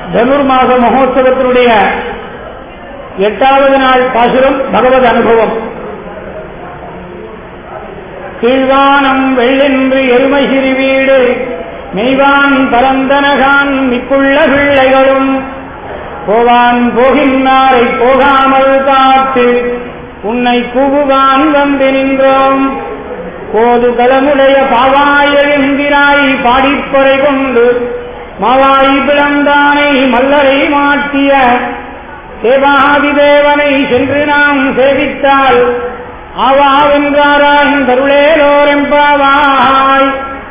தனுர் மாச மகோத்சவத்தினுடைய எட்டாவது நாள் பாசுரம் பகவத் அனுபவம் கீழ்வானம் வெள்ளென்று எருமை சிறு வீடு மெய்வான் பரந்தனகான் மிக்குள்ள பிள்ளைகளும் போவான் போகின்றாரை போகாமல் காத்து உன்னை கூவுவான் வந்து நின்றோம் போது கலமுடைய பாவாயெழுந்திராய் பாடிப்பறை கொண்டு மாவாய் பிளந்தானை மல்லரை மாட்டிய தேவாதிதேவனை சென்று நாம் சேவித்தால் ஆவாவென்றாராய் தருளேலோரெம்பாவாய்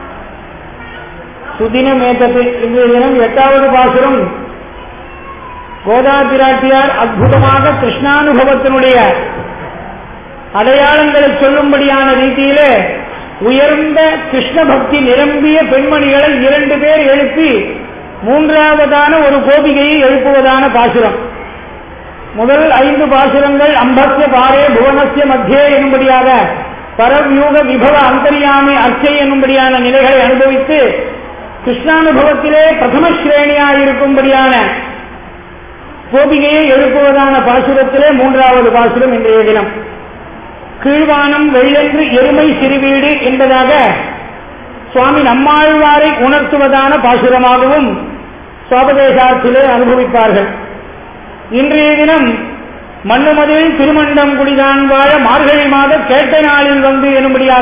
சுதினம் ஏற்றது இன்றைய தினம் எட்டாவது பாசுரம் கோதா பிராட்டியார் அற்புதமாக கிருஷ்ணானுபவத்தினுடைய அடையாளங்களை சொல்லும்படியான ரீதியிலே உயர்ந்த கிருஷ்ண பக்தி நிரம்பிய பெண்மணிகளை இரண்டு பேர் எழுப்பி மூன்றாவதான ஒரு கோபிகையை எழுப்புவதான பாசுரம் முதல் ஐந்து பாசுரங்கள் அம்பத்திய பாரே புவனசிய மத்தியே என்னும்படியாக பரவியூக விபவ அந்தரியாமி அர்ச்சை என்னும்படியான நிலைகளை அனுபவித்து கிருஷ்ணானுபவத்திலே பிரதம ஸ்ரேணியாயிருக்கும்படியான கோபிகையை எழுப்புவதான பாசுரத்திலே மூன்றாவது பாசுரம் இன்றைய தினம் கீழ்வானம் வெள்ளென்று எருமை சிறுவீடு என்பதாக சுவாமி நம்மாழ்வாரை உணர்த்துவதான பாசுரமாகவும் சுவாபதேசார்த்திலே அனுபவிப்பார்கள் இன்றைய தினம் மண்ணுமதில் திருமண்டம் குடிதான் வாழ மார்கழி மாத கேட்ட நாளில் வந்து எனும்படியாக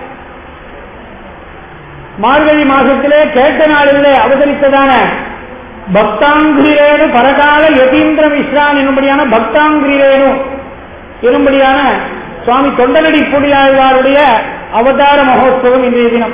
மார்கழி மாசத்திலே கேட்ட நாளிலே அவதரித்ததான பக்தாங்கிரேனு பரகால யதீந்திர மிஸ்ரான் என்னும்படியான பக்தாங்கிரேனு என்னும்படியான சுவாமி தொண்டலடி புடியாழ்வாருடைய அவதார மகோத்சவம் இன்றைய தினம்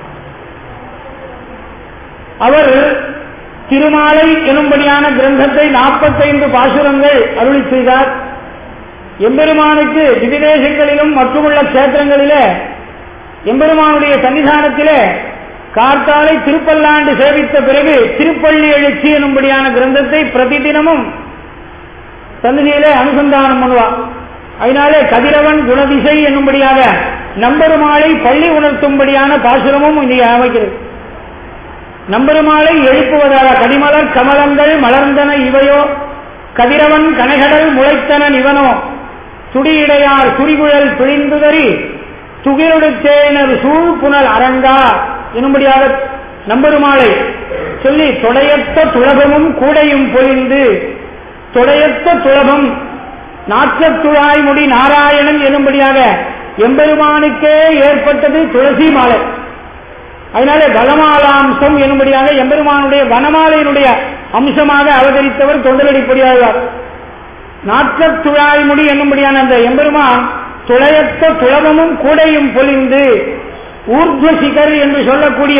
அவர் திருமாலை எனும்படியான கிரந்தத்தை நாற்பத்தைந்து பாசுரங்கள் அருளி செய்தார் எம்பெருமானுக்கு திவிதேசங்களிலும் மற்றுமுள்ள கஷேத்திரங்களிலே எம்பெருமானுடைய சன்னிதானத்திலே கார்த்தாலை திருப்பல்லாண்டு சேவித்த பிறகு திருப்பள்ளி எழுச்சி எனும்படியான கிரந்தத்தை பிரதிதினமும் சந்நிதியிலே அனுசந்தானம் பண்ணுவார் அதனாலே கதிரவன் குணதிசை என்னும்படியாக நம்பெருமாளை பள்ளி உணர்த்தும்படியான பாசுரமும் இங்கே அமைக்கிறது நம்பெருமாளை எழுப்புவதாக கடிமலர் கமலங்கள் மலர்ந்தன இவையோ கதிரவன் கனைகடல் முளைத்தனன் இவனோ துடியிடையார் சுரிகுழல் பிழிந்துதறி துகிலுடுத்தேனர் சூழ் புனல் அரங்கா என்னும்படியாக நம்பெருமாளை சொல்லி தொடையத்த துளபமும் கூடையும் பொழிந்து தொடையத்த துளபம் நாற்றத்துழாய் முடி நாராயணன் என்னும்படியாக எம்பெருமானுக்கே ஏற்பட்டது துளசி மாலை அதனால வனமாலாம்சம் என்னும்படியாக எம்பெருமானுடைய வனமாலையினுடைய அம்சமாக அவதரித்தவர் தொண்டலடிப்படியாழ்வார் நாற்றத்துழாய் முடி என்னும்படியான அந்த எம்பெருமான் துளையத்த துளவமும் கூடையும் பொழிந்து ஊர்துவ சிகர் என்று சொல்லக்கூடிய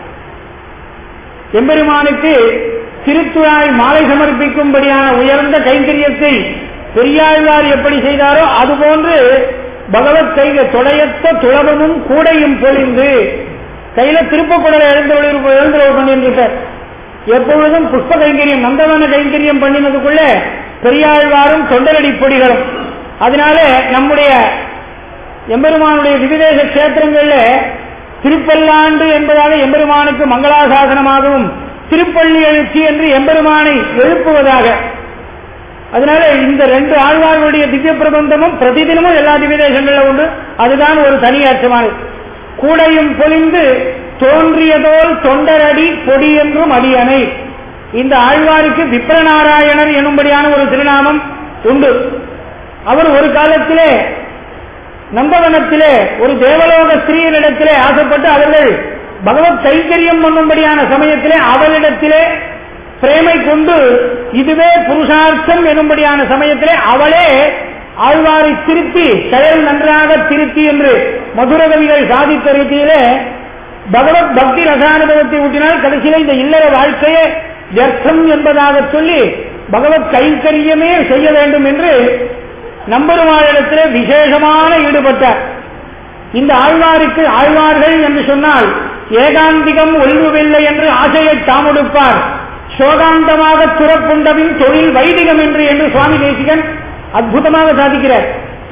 எம்பெருமானுக்கு திருத்துழாய் மாலை சமர்ப்பிக்கும்படியான உயர்ந்த கைங்கரியத்தை பெரியாழ்வார் எப்படி செய்தாரோ அதுபோன்று பகவத் கைக தொடையத்த துளவமும் கூடையும் பொழிந்து கையில திருப்பக்குடலை எழுந்தொழி எழுந்தொழி பண்ணியிருக்கார் எப்பொழுதும் புஷ்ப கைங்கரியம் நந்தவன கைங்கரியம் பண்ணினதுக்குள்ள பெரியாழ்வாரும் தொண்டரடி பொடிகளும் அதனால நம்முடைய எம்பெருமானுடைய விவிதேச கஷேத்திரங்கள்ல திருப்பல்லாண்டு என்பதாக எம்பெருமானுக்கு மங்களாசாசனமாகவும் திருப்பள்ளி எழுச்சி என்று எம்பெருமானை எழுப்புவதாக அதனால இந்த ரெண்டு ஆழ்வார்களுடைய திவ்ய பிரபந்தமும் பிரதிதினமும் எல்லா திவ்யதேசங்கள்ல உண்டு அதுதான் ஒரு தனி அர்த்தமானது கூடையும் பொழிந்து தோன்றியதோல் தொண்டரடி பொடி என்றும் அடியனை இந்த ஆழ்வாருக்கு விப்ரநாராயணர் எனும்படியான ஒரு திருநாமம் உண்டு அவர் ஒரு காலத்திலே நந்தவனத்திலே ஒரு தேவலோக ஸ்திரீனிடத்திலே ஆசைப்பட்டு அவர்கள் பகவத் கைங்கரியம் பண்ணும்படியான சமயத்திலே அவளிடத்திலே பிரேமை கொண்டு இதுவே புருஷார்த்தம் எனும்படியான சமயத்திலே அவளே ஆழ்வாரை திருத்தி செயல் நன்றாக திருத்தி என்று மதுரகவிகள் சாதித்த ரீதியிலே பகவத் பக்தி ரசானுபவத்தை ஊட்டினால் கடைசியில இந்த இல்லற வாழ்க்கையே வியர்த்தம் என்பதாக சொல்லி பகவத் கைங்கரியமே செய்ய வேண்டும் என்று நம்பெருமாளிடத்திலே விசேஷமான ஈடுபட்டார் இந்த ஆழ்வாருக்கு ஆழ்வார்கள் என்று சொன்னால் ஏகாந்திகம் ஒழிவுவில்லை என்று ஆசையை தாமுடுப்பார் சோகாந்தமாக துறப்புண்டவின் தொழில் வைதிகம் என்று என்று சுவாமி தேசிகன் அற்புதமாக சாதிக்கிறார்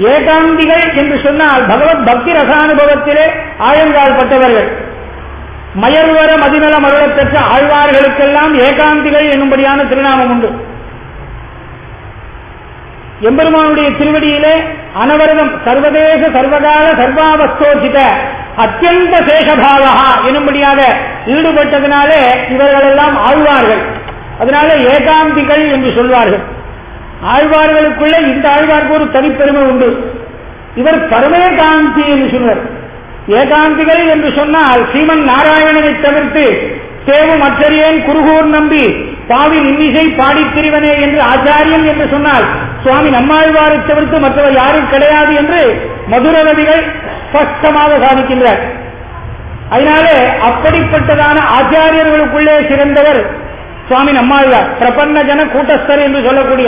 ஏகாந்திகள் என்று சொன்னால் பகவத் பக்தி ரசானுபவத்திலே ஆழங்கால் பட்டவர்கள் மயர்வர மதிநலம் அருளப் பெற்ற ஆழ்வார்களுக்கெல்லாம் ஏகாந்திகள் என்னும்படியான திருநாமம் உண்டு எம்பெருமானுடைய திருவடியிலே அனவரதம் சர்வதேச சர்வகால சர்வாவஸ்தோசித அத்தியந்த சேஷபாவா எனும்படியாக ஈடுபட்டதினாலே இவர்களெல்லாம் ஆழ்வார்கள் அதனால ஏகாந்திகள் என்று சொல்வார்கள் ஆழ்வார்களுக்குள்ளே இந்த ஆழ்வார்க்கு ஒரு தனிப்பெருமை உண்டு இவர் பரமேகாந்தி என்று சொல்வார் ஏகாந்திகள் என்று சொன்னால் ஸ்ரீமன் நாராயணனை தவிர்த்து தேவும் அச்சரியன் குருகூர் நம்பி பாவி இன்னிசை பாடித் திரிவனே என்று ஆச்சாரியன் என்று சொன்னால் சுவாமி நம்மாழ்வாரை தவிர்த்து மற்றவர் யாரும் கிடையாது என்று மதுரகவிகள் ஸ்பஷ்டமாக சாதிக்கின்றார் அதனாலே அப்படிப்பட்டதான ஆச்சாரியர்களுக்குள்ளே சிறந்தவர் சுவாமி நம்மாழ்வார் பிரபன்ன ஜன கூட்டஸ்தர் என்று சொல்லக்கூடிய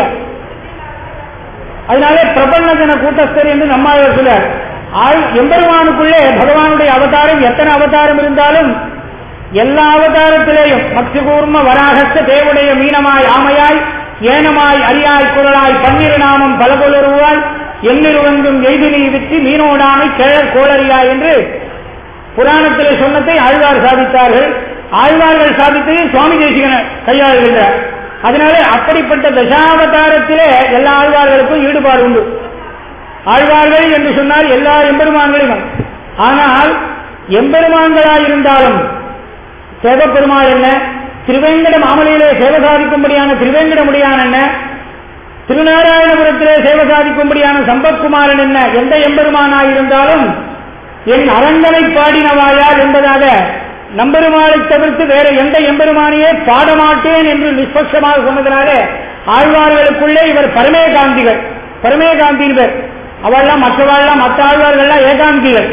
அதனாலே பிரபன்ன ஜன கூட்டஸ்தர் என்று நம்மாழ்வார் சொல்றார் ஆள் எம்பெருமானுக்குள்ளே பகவானுடைய அவதாரம் எத்தனை அவதாரம் இருந்தாலும் எல்லா அவதாரத்திலேயும் மக்சிகூர்ம வராகத்த தேவுடைய மீனமாய் ஆமையாய் ஏனமாய் அரியாய் குரலாய் பன்னிரு நாமம் பலபொருவாய் எண்ணிருவங்கும் எய்தினி விற்றி மீனோடாமை கேழற் கோளறியாய் என்று புராணத்திலே சொன்னதை ஆழ்வார் சாதித்தார்கள் ஆழ்வார்கள் சாதித்ததை சுவாமி தேசிகன கையாளுகின்றார் அதனாலே அப்படிப்பட்ட தசாவதாரத்திலே எல்லா ஆழ்வார்களுக்கும் ஈடுபாடு உண்டு ஆழ்வார்கள் என்று சொன்னால் எல்லா எம்பெருமான்களையும் ஆனால் எம்பெருமான்களாய் இருந்தாலும் சேவப்பெருமாள் என்ன திருவேங்கட மாமலையிலே சேவை சாதிக்கும்படியான திருவேங்கடமுடியான் என்ன திருநாராயணபுரத்திலே சேவை சாதிக்கும்படியான சம்பத்குமாரன் என்ன எந்த எம்பெருமானாய் இருந்தாலும் என் அரங்கனை பாடினவாயார் என்பதாக நம்பெருமாளை தவிர்த்து வேற எந்த எம்பெருமானையே பாடமாட்டேன் என்று நிஷ்பட்சமாக சொன்னதனாலே ஆழ்வார்களுக்குள்ளே இவர் பரமேகாந்திகள் பரமேகாந்திகள் அவள்லாம் மற்றவாள்லாம் மற்ற ஆழ்வார்கள்லாம் ஏகாந்திகள்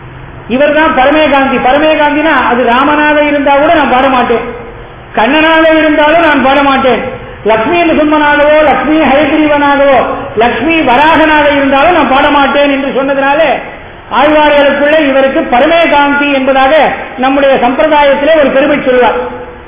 இவர் தான் பரமேகாந்தி பரமேகாந்தினா அது ராமனாக இருந்தா கூட நான் பாட மாட்டேன் கண்ணனாக இருந்தாலும் நான் பாட மாட்டேன் லக்ஷ்மி நிசும்மனாகவோ லக்ஷ்மி ஹரிகிரீவனாகவோ லக்ஷ்மி வராகனாக இருந்தாலும் நான் பாட மாட்டேன் என்று சொன்னதுனாலே ஆழ்வார்களுக்குள்ளே இவருக்கு பரமேகாந்தி என்பதாக நம்முடைய சம்பிரதாயத்திலே ஒரு பெருமை சொல்வார்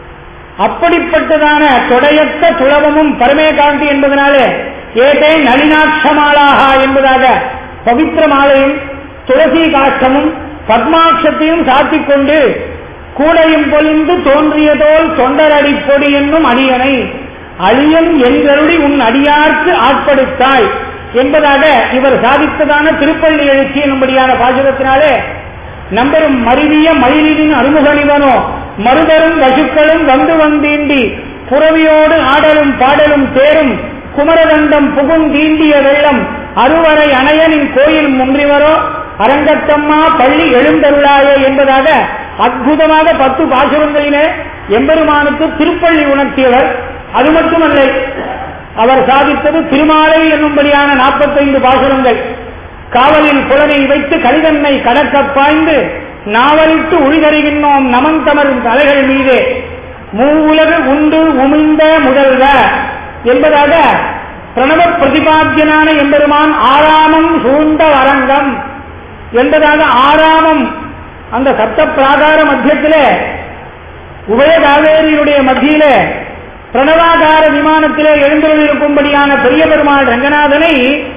அப்படிப்பட்டதான தொடையற்ற துளவமும் பரமேகாந்தி என்பதனாலே ஏதே நளினாட்சமாலாகா என்பதாக பவித்திர மாலையும் துளசி காஷ்டமும் பத்மாட்சத்தையும் சாத்திக் கொண்டு கூடையும் பொலிந்து தோன்றியதோல் தொண்டரடி பொடி என்னும் அடியனை அழியன் என்றருளி உன் அடியார்க்கு ஆட்படுத்தாய் என்பதாக இவர் சாதித்ததான திருப்பள்ளி எழுச்சி என்னும்படியான பாசுரத்தினாலே நம்பரும் மருவிய மயிலின் அருமுகணிவனோ மறுதரும் வசுக்களும் வந்து வந்தீண்டி புறவியோடு ஆடலும் பாடலும் தேரும் குமரதண்டம் புகுந்தீண்டிய வெள்ளம் அறுவரை அணையனின் கோயில் முன்றிவரோ அரங்கத்தம்மா பள்ளி எழுந்தருளாயே என்பதாக அற்புதமாக பத்து பாசுரங்களிலே எம்பெருமானுக்கு திருப்பள்ளி உணர்த்தியவர் அது மட்டுமல்ல அவர் சாதித்தது திருமாலை என்னும்படியான நாற்பத்தைந்து பாசுரங்கள் காவலில் புலனை வைத்து கலிதன்னை கடக்க பாய்ந்து நாவலிட்டு உழிதருகின்றோம் நமந்தமரும் தலைகள் மீதே மூவுலகு உண்டு உமிழ்ந்த முதல்வ என்பதாக பிரணவ பிரதிபாத்தியனான எம்பெருமான் ஆறாமம் சூழ்ந்த அரங்கம் என்பதாக ஆறாமம் அந்த சப்த பிராகார மத்தியத்திலே உபய காவேரியுடைய மத்தியிலே பிரணவாகார விமானத்திலே எழுந்திருக்கும்படியான பெரிய பெருமாள் ரங்கநாதனை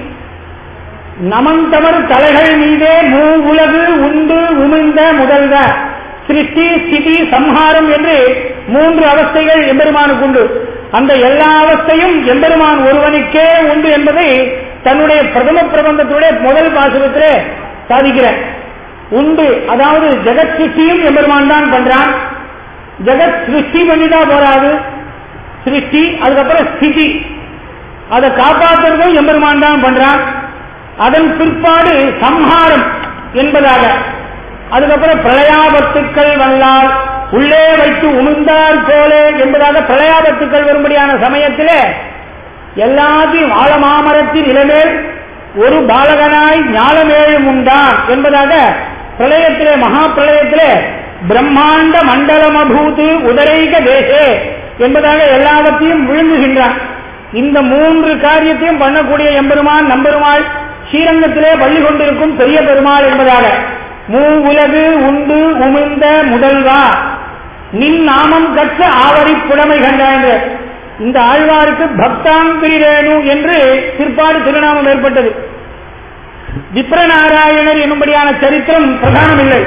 நமந்தமர் தலைகள் மீதே மூ உலகு உண்டு உமிழ்ந்த முதல்வ சிருஷ்டி ஸ்திதி சம்ஹாரம் என்று மூன்று அவஸ்தைகள் எம்பெருமானுக்கு உண்டு அந்த எல்லா அவஸ்தையும் எம்பெருமான் ஒருவனுக்கே உண்டு என்பதை தன்னுடைய பிரதம பிரபந்தத்துடைய முதல் பாசுரத்திலே சாதிக்கிறேன் உண்டு அதாவது ஜெகத் சிருஷ்டியும் எம்பெருமான் தான் பண்றான் ஜெகத் சிருஷ்டி பண்ணிதான் போறாது சிருஷ்டி அதுக்கப்புறம் ஸ்திதி அதை காப்பாற்றுறதும் எம்பெருமான் தான் பண்றான் அதன் பிற்பாடு சம்ஹாரம் என்பதாக அதுக்கப்புறம் பிரளயாபத்துக்கள் வல்லால் உள்ளே வைத்து உமிழ்ந்தார் போலே என்பதாக பிரளயாபத்துக்கள் வரும்படியான சமயத்திலே எல்லாத்தையும் ஆழமாமரத்தின் இளமேல் ஒரு பாலகனாய் ஞானமேழும் உண்டான் என்பதாக பிரளயத்திலே மகா பிரளயத்திலே பிரம்மாண்ட மண்டலமபூத்து உதரைக தேசே என்பதாக எல்லாவற்றையும் விழுங்குகின்றான் இந்த மூன்று காரியத்தையும் பண்ணக்கூடிய எம்பெருமான் நம்பெருமாள் ஸ்ரீரங்கத்திலே பள்ளி கொண்டிருக்கும் பெரிய பெருமாள் என்பதாக மூ உலகு உண்டு உமிழ்ந்த முதல்வா நின் நாமம் கற்ற ஆவரி புலமை கண்டா என்று இந்த ஆழ்வாருக்கு பக்தாங்கிரேணு என்று பிற்பாடு திருநாமம் ஏற்பட்டது விப்ரநாராயணர் என்னும்படியான சரித்திரம் பிரதானம் இல்லை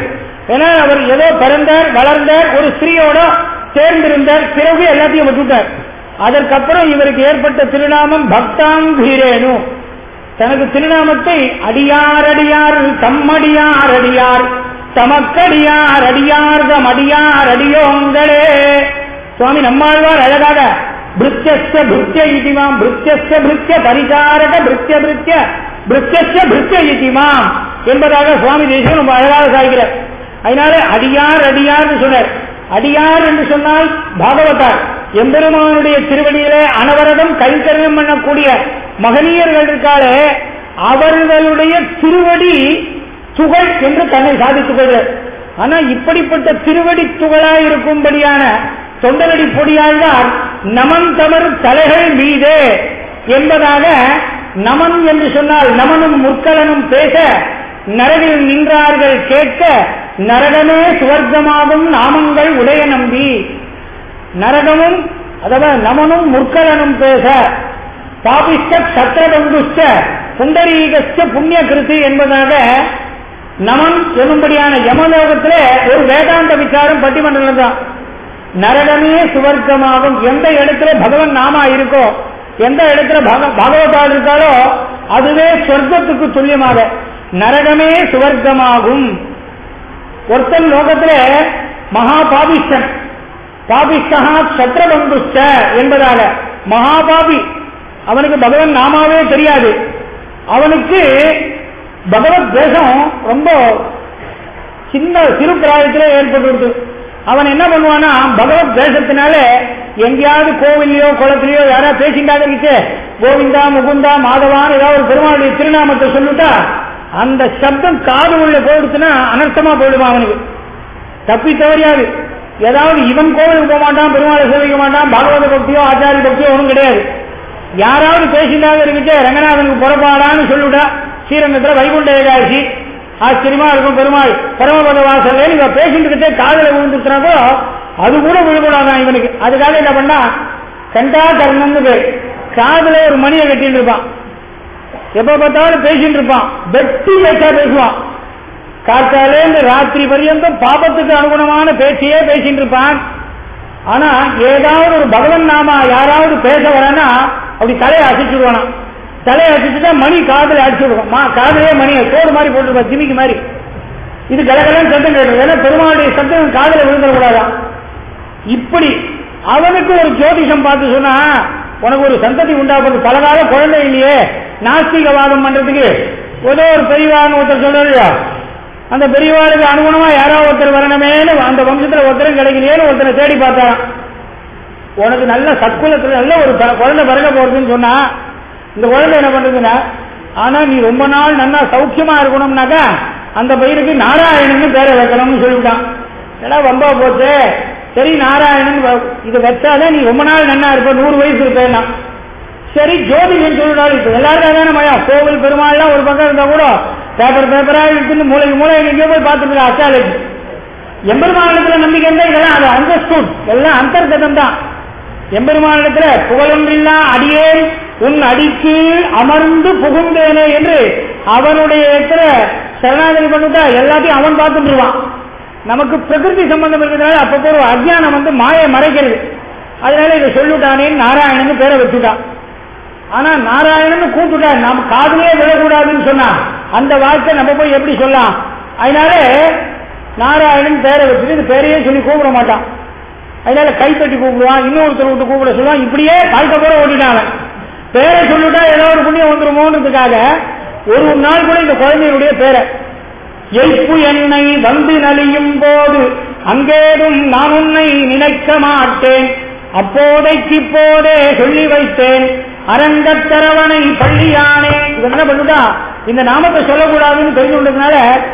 ஏன்னா அவர் ஏதோ பிறந்தார் வளர்ந்தார் ஒரு ஸ்திரீயோட சேர்ந்திருந்தார் பிறகு எல்லாத்தையும் விட்டுட்டார் அதற்கப்புறம் இவருக்கு ஏற்பட்ட திருநாமம் பக்தாங்கீரேனு தனக்கு திருநாமத்தை அடியார் அடியார் தம்மடியார் அடியார் தமக்கடியார் அடியார் தமடியார் அடியோங்களே சுவாமி நம்மாழ்வார் அழகாக பிருத்தியஸ்ய பிருத்திய இதிமாம் பிருத்தியஸ்ய பிருத்திய பரிகாரக பிருத்திய பிருத்திய பிருத்தியஸ்ய பிருத்திய இதிமாம் என்பதாக சுவாமி தேசியம் ரொம்ப அழகாக சாய்கிறார் அதனால அடியார் அடியார் சொன்னார் அடியார் என்று சொன்னால் பாகவதார் எம்பெருமானுடைய திருவடியிலே அனவரதம் கைங்கரியம் பண்ணக்கூடிய மகனீயர்கள் இருக்காளே அவர்களுடைய திருவடி துகள் என்று தன்னை சாதித்துக் கொள்கிறார் ஆனா இப்படிப்பட்ட திருவடி துகளாய் இருக்கும்படியான தொண்டரடி பொடியாழ்வார் நமன் தமர் தலைகள் மீதே என்பதாக நமன் என்று சொன்னால் நமனும் முற்கலனும் பேச நரகில் நின்றார்கள் கேட்க நரகமே சுவர்க்கமாகும் நாமங்கள் உடைய நம்பி நரகமும் அதாவது நமனும் முற்கலனும் பேச பாபிஷ்ட சத்திரபங்குஷ்ட புண்டரீகஸ்ட புண்ணிய கிருதி என்பதாக நமன் என்னும்படியான யமலோகத்திலே ஒரு வேதாந்த விசாரம் பட்டிமன்றம் தான் நரகமே சுவர்க்கமாகும் எந்த இடத்துல பகவன் நாமா இருக்கோ எந்த இடத்துல பாகவதால் இருக்காளோ அதுவே சொர்க்கத்துக்கு துல்லியமாக நரகமே சுவர்க்கமாகும் ஒருத்தன் லோகத்துல மகா பாபிஷ்டன் பாபிஷ்டா சத்ரபந்துஷ்ட என்பதாக மகாபாபி அவனுக்கு பகவன் நாமாவே தெரியாது அவனுக்கு பகவத் தேசம் ரொம்ப சின்ன சிறு பிராயத்திலே ஏற்பட்டு அவன் என்ன பண்ணுவானா பகவத் தேசத்தினால எங்கேயாவது கோவிலையோ குளத்திலேயோ யாராவது பேசிட்டாங்க இருக்கு கோவிந்தா முகுந்தா மாதவான் ஏதாவது ஒரு பெருமாளுடைய திருநாமத்தை சொல்லிட்டா அந்த சப்தம் காது உள்ள போயிடுச்சுன்னா அனர்த்தமா போயிடுமா அவனுக்கு தப்பி தவறியாது ஏதாவது இவன் கோவிலுக்கு போக மாட்டான் பெருமாளை சேவிக்க மாட்டான் பாகவத பக்தியோ ஆச்சாரிய பக்தியோ ஒன்றும் கிடையாது யாராவது பேசிட்டாங்க இருக்கிட்டே ரங்கநாதனுக்கு புறப்பாடான்னு சொல்லிவிட்டா ஸ்ரீரங்கத்துல வைகுண்ட ஏகாதசி ஆச்சரியமா இருக்கும் பெருமாள் பரமபத வாசல்ல நீங்க பேசிட்டு இருக்கே காதல விழுந்துச்சுனா கூட அது கூட விழுக்கூடாதான் இவனுக்கு அதுக்காக என்ன பண்ணா கண்டா கர்ணம்னு பேர் காதுல ஒரு மணியை கட்டிட்டு இருப்பான் எப்ப பார்த்தாலும் பேசிட்டு இருப்பான் வெட்டி பேச்சா பேசுவான் காத்தாலே இந்த ராத்திரி பரியந்தம் பாபத்துக்கு அனுகுணமான பேச்சையே பேசிட்டு இருப்பான் ஆனா ஏதாவது ஒரு பகவன் நாமா யாராவது பேச வரனா அப்படி தலையை அசைச்சுடுவானா தலையை அசைச்சுட்டா மணி காதல அடிச்சு விடுவோம் காதலே மணியை தோடு மாதிரி போட்டுருப்பா ஜிமிக்கு மாதிரி இது கலகலன்னு சத்தம் கேட்டு ஏன்னா பெருமாளுடைய சத்தம் காதல விழுந்துடக்கூடாதான் இப்படி அவனுக்கு ஒரு ஜோதிஷம் பார்த்து சொன்னா உனக்கு ஒரு சந்ததி உண்டாக்குறது பலகால குழந்தை இல்லையே நாஸ்திகவாதம் பண்றதுக்கு ஏதோ ஒரு பெரியவான்னு ஒருத்தர் சொல்றாரு அந்த பெரியவாளுக்கு அனுகுணமா யாராவது ஒருத்தர் வரணுமேனு அந்த வம்சத்துல ஒருத்தரும் கிடைக்கலையேன்னு ஒருத்தரை தேடி பார்த்தாராம் உனக்கு நல்ல சத்குலத்துல நல்ல ஒரு குழந்தை பிறக்க போறதுன்னு சொன்னா இந்த குழந்தை என்ன பண்றதுன்னா ஆனா நீ ரொம்ப நாள் நல்லா சௌக்கியமா இருக்கணும்னாக்கா அந்த பையனுக்கு நாராயணன் பேரை வைக்கணும்னு சொல்லிவிட்டான் ஏன்னா வம்பா போச்சு சரி நாராயணன் இது வச்சாதான் நீ ரொம்ப நாள் நன்னா இருப்ப நூறு வயசு இருப்பேன்னா சரி ஜோதிஷன் சொல்லிட்டாலும் இப்ப எல்லாருக்கும் தானே மயா கோவில் பெருமாள்லாம் ஒரு பக்கம் இருந்தா கூட பேப்பர் பேப்பரா எடுத்துட்டு மூளைக்கு மூளை எங்கேயோ போய் பார்த்துட்டு அச்சாலைக்கு எம்பெருமானிடத்துல நம்பிக்கை இருந்தா இதெல்லாம் அது அண்டர்ஸ்டூட் எல்லாம் அந்தர்கதம் தான் எம்பெருமானிடத்துல புகழொன்றில்லா அடியேன் உன் அடிக்கு அமர்ந்து புகுந்தேனே என்று அவனுடைய இடத்துல சரணாகதி பண்ணிட்டா எல்லாத்தையும் அவன் பார்த்துட்டுருவான் நமக்கு பிரகிருதி சம்பந்தம் இருக்கிறதுனால அப்பப்போ ஒரு அஜ்ஞானம் வந்து மாயை மறைக்கிறது அதனால இதை சொல்லிட்டானேன்னு நாராயணன் பேரை வச்சுட்டான் ஆனா நாராயணன் கூப்பிட்டா நம்ம காதலே விழக்கூடாதுன்னு சொன்னா அந்த வார்த்தை நம்ம போய் எப்படி சொல்லலாம் அதனால நாராயணன் பேரை வச்சுட்டு இந்த பேரையே சொல்லி கூப்பிட மாட்டான் அதனால கைத்தட்டி கூப்பிடுவான் இன்னொருத்தர் விட்டு கூப்பிட சொல்லுவான் இப்படியே வாழ்க்கை போல ஓட்டிட்டாங்க பேரை சொல்லிட்டா ஏதோ ஒரு புண்ணியம் வந்துருமோன்றதுக்காக ஒரு நாள் கூட இந்த குழந்தையுடைய பேரை எய்ப்பு என்னை வந்து நலியும் போது அங்கேதும் நான் உன்னை நினைக்க மாட்டேன் அப்போதைக்கு இப்போதே சொல்லி வைத்தேன் அரங்கத்தரவனை பள்ளியானே இது என்ன பண்ணுதா இந்த நாமத்தை சொல்லக்கூடாதுன்னு தெரிஞ்சு கொண்டதுனால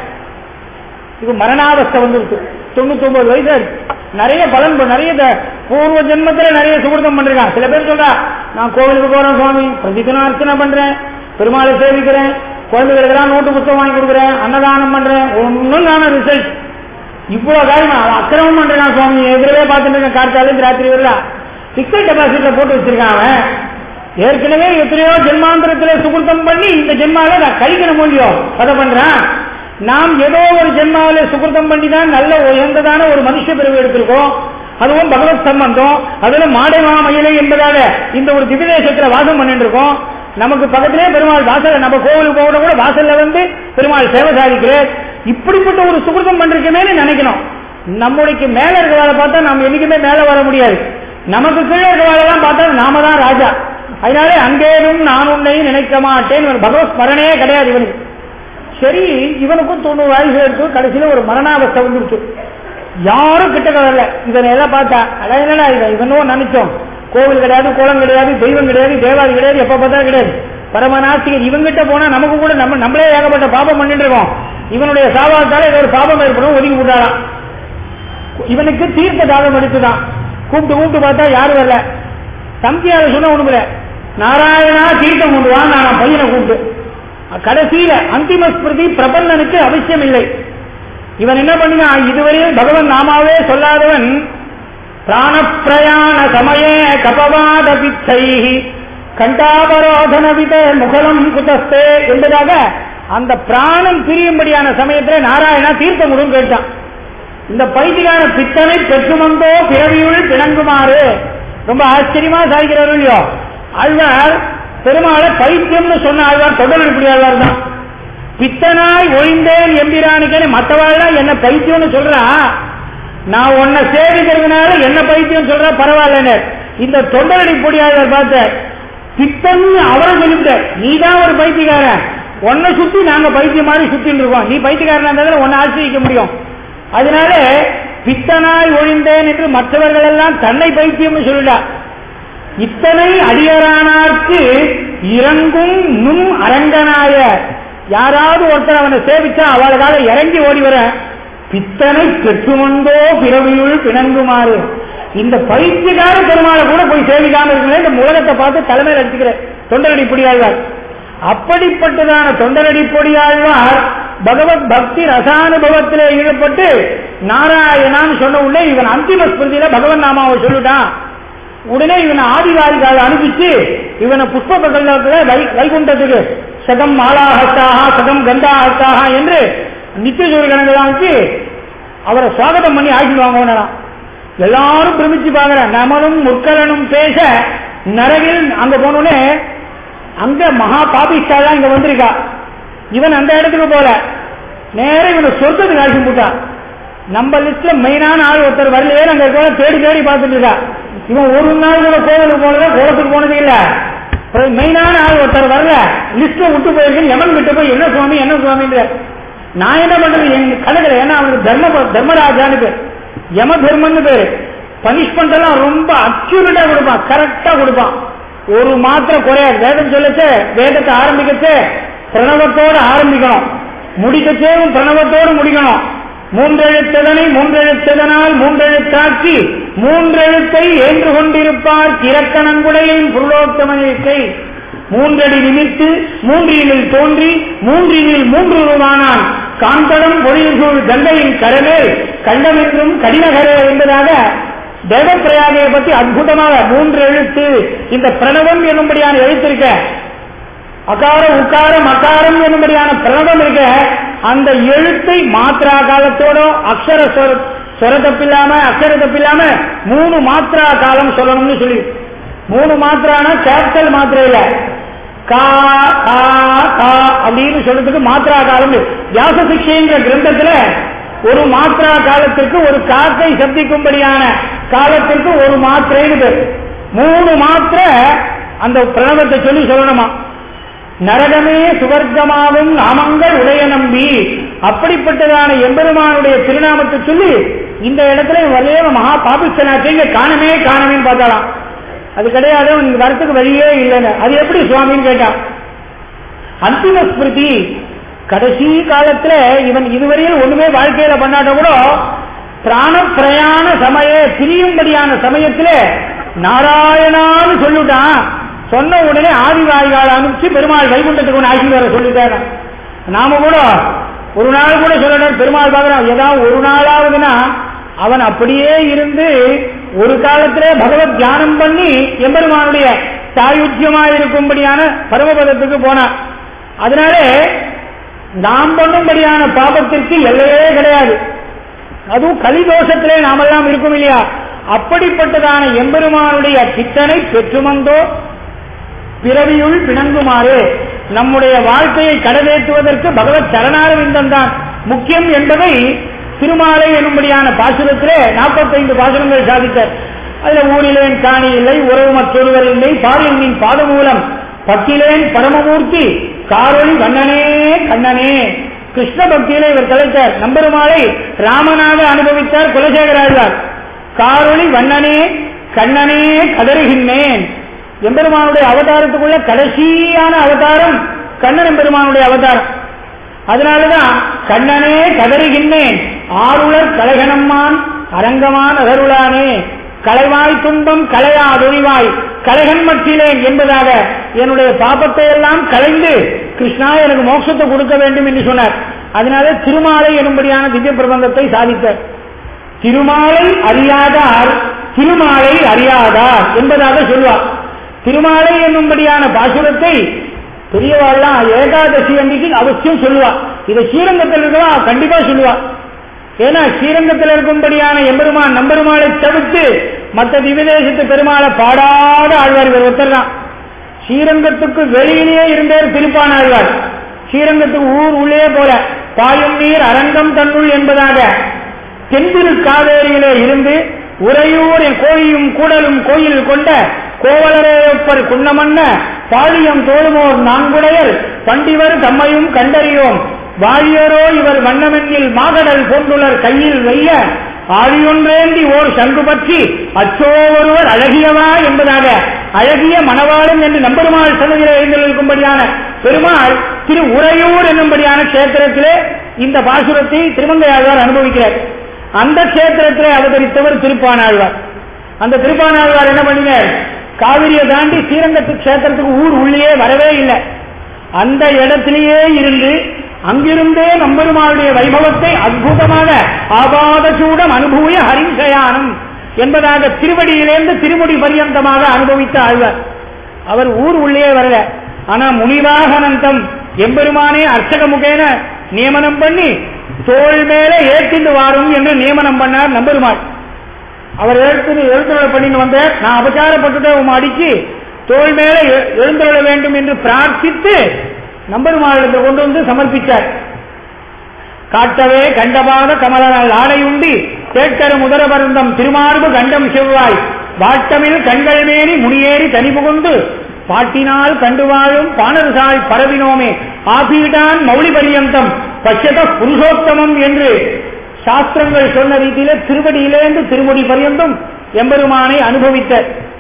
இது மரணாவஸ்தை வந்துருக்கு தொண்ணூத்தி ஒன்பது வயசு நிறைய பலன் நிறைய பூர்வ ஜென்மத்துல நிறைய சுகிருதம் பண்றான் சில பேர் சொல்றா நான் கோவிலுக்கு போறேன் சுவாமி பிரதிதினம் அர்ச்சனை பண்றேன் பெருமாளை சேவிக்கிறேன் குழந்தைகளுக்கெல்லாம் நோட்டு புத்தகம் வாங்கி கொடுக்குறேன் அன்னதானம் பண்றேன் ஒன்னும் காண ரிசல்ட் இவ்வளவு காரியமா அவன் அக்கிரமம் பண்றான் சுவாமி எதிரவே பார்த்துட்டு இருக்கேன் கார்த்தாலும் ராத்திரி வரல பிக்சட் டெபாசிட்ல போட்டு வச்சிருக்கான் அவன் ஏற்கனவே எத்தனையோ ஜென்மாந்திரத்துல சுகுர்த்தம் பண்ணி இந்த ஜென்மால நான் கழிக்கணும் முடியும் அதை பண்றான் நாம் ஏதோ ஒரு ஜென்மாவில சுகிருதம் பண்ணி தான் நல்ல உயர்ந்ததான ஒரு மனுஷ பிரிவு எடுத்திருக்கோம் அதுவும் பகவத் சம்பந்தம் அதுல மாடமா மயிலை என்பதால இந்த ஒரு திவிதேசத்துல வாசம் பண்ணிட்டு இருக்கோம் நமக்கு பக்கத்திலே பெருமாள் வாசல்ல நம்ம கோவிலுக்கு போகிற கூட வாசல்ல வந்து பெருமாள் சேவை சாதிக்கிறார் இப்படிப்பட்ட ஒரு சுகிருதம் பண்றதுக்குமேனு நினைக்கணும் நம்மளுக்கு மேல இருக்கிறவளை பார்த்தா நம்ம என்னைக்குமே மேல வர முடியாது நமக்கு கீழே இருக்கிறவளெல்லாம் பார்த்தா நாம தான் ராஜா அதனால அங்கேயும் நான் உன்னை நினைக்க மாட்டேன் இவன் பகவத் ஸ்மரணே கிடையாது இவனுக்கு சரி இவனுக்கும் தொண்ணூறு வயசு எடுத்து கடைசியில ஒரு மரணாவஸ்தை வந்துருச்சு யாரும் கிட்ட வரல இவனை எல்லாம் பார்த்தா அட என்னடா இவன் இவனும் நினைச்சோம் கோவில் கிடையாது குளம் கிடையாது தெய்வம் கிடையாது தேவாதி கிடையாது எப்ப பார்த்தா கிடையாது பரமநாசிகர் இவங்கிட்ட போனா நமக்கு கூட நம்ம நம்மளே ஏகப்பட்ட பாபம் பண்ணிட்டு இருக்கோம் இவனுடைய சாபாத்தால ஏதோ ஒரு பாபம் ஏற்படும் ஒதுக்கி விட்டாராம் இவனுக்கு தீர்த்த தாகம் எடுத்துதான் கூப்பிட்டு கூப்பிட்டு பார்த்தா யாரும் வரல தம்பியார சொன்ன ஒண்ணுமில்ல நாராயணா தீர்த்தம் கொண்டு வா நான் பையனை கூப்பிட்டு கடைசியில அந்திம ஸ்மிருதி பிரபந்தனுக்கு அவசியம் இல்லை இவன் என்ன பண்ணினா இதுவரையில் பகவன் நாமாவே சொல்லாதவன் பிராணப்பிரயாண சமயே கபவாத பிச்சை கண்டாபரோதன வித முகலம் குதஸ்தே என்பதாக அந்த பிராணம் பிரியும்படியான சமயத்துல நாராயணா தீர்த்தம் கொடுன்னு கேட்டான் இந்த பைத்தியகார பித்தனை பெற்றுமந்தோ பிறவியுள் பிணங்குமாறு ரொம்ப ஆச்சரியமா சாதிக்கிறார் இல்லையோ ஆழ்வார் பெருமாளை பைத்தியம்னு சொன்ன ஆழ்வார் தொடர் இப்படி ஆழ்வார் தான் பித்தனாய் ஒழிந்தேன் எம்பிரானுக்கே மற்றவாள் என்ன பைத்தியம்னு சொல்றா நான் உன்னை சேவிக்கிறதுனால என்ன பைத்தியம் சொல்ற பரவாயில்ல இந்த தொண்டரடி பொடியாளர் பார்த்த பித்தன் அவரை சொல்லிவிட்ட நீ தான் ஒரு பைத்தியக்காரன் உன்னை சுத்தி நாங்க பைத்தியம் மாதிரி சுத்திட்டு இருக்கோம் நீ பைத்தியக்காரனா இருந்தாலும் உன்னை ஆசிரியிக்க முடியும் அதனால பித்தனாய் ஒழிந்தேன் என்று மற்றவர்கள் எல்லாம் தன்னை பைத்தியம் சொல்லிடா இத்தனை அடியரானார்க்கு இறங்கும் நும் அரங்கனாய யாராவது ஒருத்தர் அவனை சேவிச்சா அவளுக்காக இறங்கி ஓடி வர பித்தனை பெற்றுமந்தோ பிறவியுள் பிணங்குமாறு இந்த பைத்தியக்கார பெருமாளை கூட போய் சேவிக்காம இருக்கிற இந்த உலகத்தை பார்த்து தலைமையில் அடிச்சுக்கிற தொண்டரடி பொடியாழ்வார் அப்படிப்பட்டதான தொண்டரடி பொடியாழ்வார் பகவத் பக்தி ரசானுபவத்திலே ஈடுபட்டு நாராயணான்னு சொன்ன உடனே இவன் அந்திம ஸ்மிருதியில பகவன் நாமாவை சொல்லிட்டான் உடனே இவனை ஆதிவாரிகால அனுப்பிச்சு இவனை புஷ்ப பகல்லத்துல வைகுண்டத்துக்கு சகம் மாலாஹத்தாக சகம் கந்தாஹத்தாக என்று நித்திய சூரியகணங்களாம் வச்சு அவரை சுவாகதம் பண்ணி ஆக்கிடுவாங்க எல்லாரும் பிரமிச்சு பாக்குற நமனும் முற்கலனும் பேச நரகில் அங்க போனோடனே அங்க மகா பாபிஷ்டா தான் இங்க வந்திருக்கா இவன் அந்த இடத்துக்கு போல நேரம் இவனை சொர்க்கத்துக்கு ஆக்கி போட்டான் நம்ம லிஸ்ட்ல மெயினான ஆள் ஒருத்தர் வரலையே அங்க இருக்க தேடி தேடி பார்த்துட்டு இருக்கா இவன் ஒரு நாள் கூட கோவிலுக்கு போனது கோலத்துக்கு போனது இல்ல மெயினான ஆள் ஒருத்தர் வரல லிஸ்ட்ல விட்டு போயிருக்கு எவன் விட்டு போய் என்ன சுவாமி என்ன சுவாமின்ற நான் என்ன பண்றது எங்க கணக்கில் ஏன்னா அவனுக்கு தர்ம தர்மராஜான்னு பேர் யம தர்மன்னு பேரு பனிஷ்மெண்ட் எல்லாம் ரொம்ப அக்யூரேட்டா கொடுப்பான் கரெக்டா கொடுப்பான் ஒரு மாத்திரை குறையாது வேதம் சொல்லச்சு வேதத்தை ஆரம்பிக்கச்சு பிரணவத்தோடு ஆரம்பிக்கணும் முடிக்கச்சேவும் பிரணவத்தோடு முடிக்கணும் மூன்றெழுத்ததனை மூன்றெழுத்ததனால் மூன்றெழுத்தாக்கி மூன்றெழுத்தை ஏன்று கொண்டிருப்பார் கிரக்கணங்குடையின் புருளோத்தமனிக்கை மூன்றடி நிமித்து மூன்றினில் தோன்றி மூன்றினில் மூன்று ரூபானான் காந்தடம் பொழில்சூழ் கங்கையின் கரமேல் கண்டமென்றும் கடினகரே என்பதாக தேவப்பிரயாகையை பற்றி அற்புதமாக மூன்று எழுத்து இந்த பிரணவம் என்னும்படியான எழுத்திருக்க அகார உக்காரம் அகாரம் என்னும்படியான பிரணவம் இருக்க அந்த எழுத்தை மாத்திரா காலத்தோட அக்ஷர சொர தப்பில்லாம அக்ஷர தப்பில்லாம மூணு மாத்திரா காலம் சொல்லணும்னு சொல்லி மூணு மாத்திரானா கேபிட்டல் மாத்திரை இல்ல கா கா கா அப்படின்னு சொல்றதுக்கு மாத்திரா காலம் வியாச சிக்ஷைங்கிற கிரந்தத்துல ஒரு மாத்திரா காலத்திற்கு ஒரு காக்கை சப்திக்கும்படியான காலத்திற்கு ஒரு மாத்திரைன்னு பேர் மூணு மாத்திரை அந்த பிரணவத்தை சொல்லி சொல்லணுமா நரகமே சுவர்க்கமாவும் நாமங்கள் உடைய நம்பி அப்படிப்பட்டதான எம்பெருமானுடைய திருநாமத்தை சொல்லி இந்த இடத்துல வரைய மகா பாபிச்சனாச்சு காணமே காணமேன்னு பார்த்தாலாம் அது கிடையாது உனக்கு வரத்துக்கு வழியே இல்லைன்னு அது எப்படி சுவாமின்னு கேட்டான் அந்திம ஸ்மிருதி கடைசி காலத்துல இவன் இதுவரையில் ஒண்ணுமே வாழ்க்கையில பண்ணாட்ட கூட பிராண பிரயாண சமய பிரியும்படியான சமயத்துல நாராயணான்னு சொல்லிட்டான் சொன்ன உடனே ஆதிவாய்கால அனுப்பிச்சு பெருமாள் வைகுண்டத்துக்கு ஒன்று ஆக்கி வர சொல்லிட்டாங்க நாம கூட ஒரு நாள் கூட சொல்லணும் பெருமாள் பார்க்கிறோம் ஏதாவது ஒரு நாளாவதுன்னா அவன் அப்படியே இருந்து ஒரு காலத்திலே பகவத் தியானம் பண்ணி எம்பெருமானுடைய சாயுஜ்யமாக இருக்கும்படியான பரமபதத்துக்கு போனான் அதனால நாம் பண்ணும்படியான பாபத்திற்கு எல்லையே கிடையாது அதுவும் கலிதோஷத்திலே நாமெல்லாம் இருக்கும் இல்லையா அப்படிப்பட்டதான எம்பெருமானுடைய சித்தனை பெற்றுமந்தோ பிறவியுள் பிணங்குமாறு நம்முடைய வாழ்க்கையை கடவேற்றுவதற்கு பகவத் சரணாரவிந்தம் தான் முக்கியம் என்பதை திருமாலை என்னும்படியான பாசுரத்திலே நாற்பத்தைந்து பாசுரங்கள் சாதித்தார் அதுல ஊரிலேன் காணி இல்லை உறவு மற்றொருவர் இல்லை பாரில் நீ பாதமூலம் பத்திலேன் பரமமூர்த்தி காரொளி கண்ணனே கண்ணனே கிருஷ்ண பக்தியிலே இவர் தலைத்தார் நம்பெருமாளை ராமனாக அனுபவித்தார் குலசேகராழ்வார் காரொளி வண்ணனே கண்ணனே கதறுகின்றேன் எம்பெருமானுடைய அவதாரத்துக்குள்ள கடைசியான அவதாரம் கண்ணன் எம்பெருமானுடைய அவதாரம் அதனாலதான் கண்ணனே கதறுகின்றேன் ஆருளர் கலைகணம்மான் அரங்கமான் அகருளானே கலைவாய் துன்பம் கலையாதொழிவாய் கலைகன் மற்றிலேன் என்பதாக என்னுடைய பாப்பத்தை எல்லாம் கலைந்து கிருஷ்ணா எனக்கு மோட்சத்தை கொடுக்க வேண்டும் என்று சொன்னார் அதனால திருமாலை எனும்படியான திவ்ய பிரபந்தத்தை சாதித்தார் திருமாலை அறியாதார் திருமாலை அறியாதார் என்பதாக சொல்வார் திருமாலை என்னும்படியான பாசுரத்தை பெரியவாள்லாம் ஏகாதசி அன்றைக்கு அவசியம் சொல்லுவா இதை ஸ்ரீரங்கத்தில் இருக்கவா கண்டிப்பா சொல்லுவா ஏன்னா ஸ்ரீரங்கத்தில் இருக்கும்படியான எம்பெருமான் நம்பெருமாளை தவிர்த்து மற்ற திவ்யதேசத்து பெருமாளை பாடாத ஆழ்வார் இவர் ஒருத்தர் தான் ஸ்ரீரங்கத்துக்கு வெளியிலேயே இருந்தார் திருப்பான் ஆழ்வார் ஸ்ரீரங்கத்துக்கு ஊர் உள்ளே போல பாயும் நீர் அரங்கம் தன்னுள் என்பதாக தென்திரு காவேரியிலே இருந்து உறையூர் கோழியும் கூடலும் கோயில் கொண்ட கோவலரேப்பர் குன்னமன்ன பாழியம் தோழுமோர் நான்குடையர் பண்டிவர் தம்மையும் கண்டறியோம் வாழியரோ இவர் வண்ணமென்னில் மாகடல் போன்றுளர் கையில் வைய ஆழியொன்றேந்தி ஓர் சங்கு பற்றி அச்சோ ஒருவர் அழகியவா என்பதாக அழகிய மணவாளன் என்று நம்பெருமாள் சன்னதியில் எழுந்திருக்கும்படியான பெருமாள் திரு உறையூர் என்னும்படியான கஷேத்திரத்திலே இந்த பாசுரத்தை திருமங்கையாழ்வார் அனுபவிக்கிறார் அந்த கஷேத்திரத்திலே அவதரித்தவர் திருப்பானாழ்வார் அந்த திருப்பானாழ்வார் என்ன பண்ணினார் காவிரியை தாண்டி ஸ்ரீரங்கத்து கஷேத்திரத்துக்கு ஊர் உள்ளே வரவே இல்லை அந்த இடத்திலேயே இருந்து அங்கிருந்தே நம்பெருமாளுடைய வைபவத்தை அற்புதமாக ஆபாத சூடம் அனுபவிய ஹரிசயானம் என்பதாக திருவடியிலேருந்து திருமுடி பரியந்தமாக அனுபவித்த ஆழ்வார் அவர் ஊர் உள்ளே வரல ஆனா முனிவாகனந்தம் எம்பெருமானே அர்ச்சக முகேன நியமனம் பண்ணி தோல் மேல ஏற்றிண்டு வாரும் என்று நியமனம் பண்ணார் நம்பெருமாள் அவர் எழுத்து எழுத்துள்ள பண்ணிட்டு வந்த நான் அபச்சாரப்பட்டுட்ட உம் அடிச்சு தோல் மேல எழுந்துள்ள வேண்டும் என்று பிரார்த்தித்து நம்பெருமாளிடத்தில் கொண்டு வந்து சமர்ப்பித்தார் காட்டவே கண்டபாத கமலனால் ஆடையுண்டி கேட்கரு முதரபருந்தம் திருமார்பு கண்டம் செவ்வாய் வாட்டமில் கண்கள் மேனி முனியேறி தனி புகுந்து பாட்டினால் கண்டு வாழும் பாணர்சாய் பரவினோமே ஆபீடான் மௌலி பரியந்தம் பட்சத புருஷோத்தமம் என்று சாஸ்திரங்கள் சொன்ன ரீதியில திருவடியிலேந்து திருமுடி பரியந்தம் எம்பெருமானை அனுபவித்த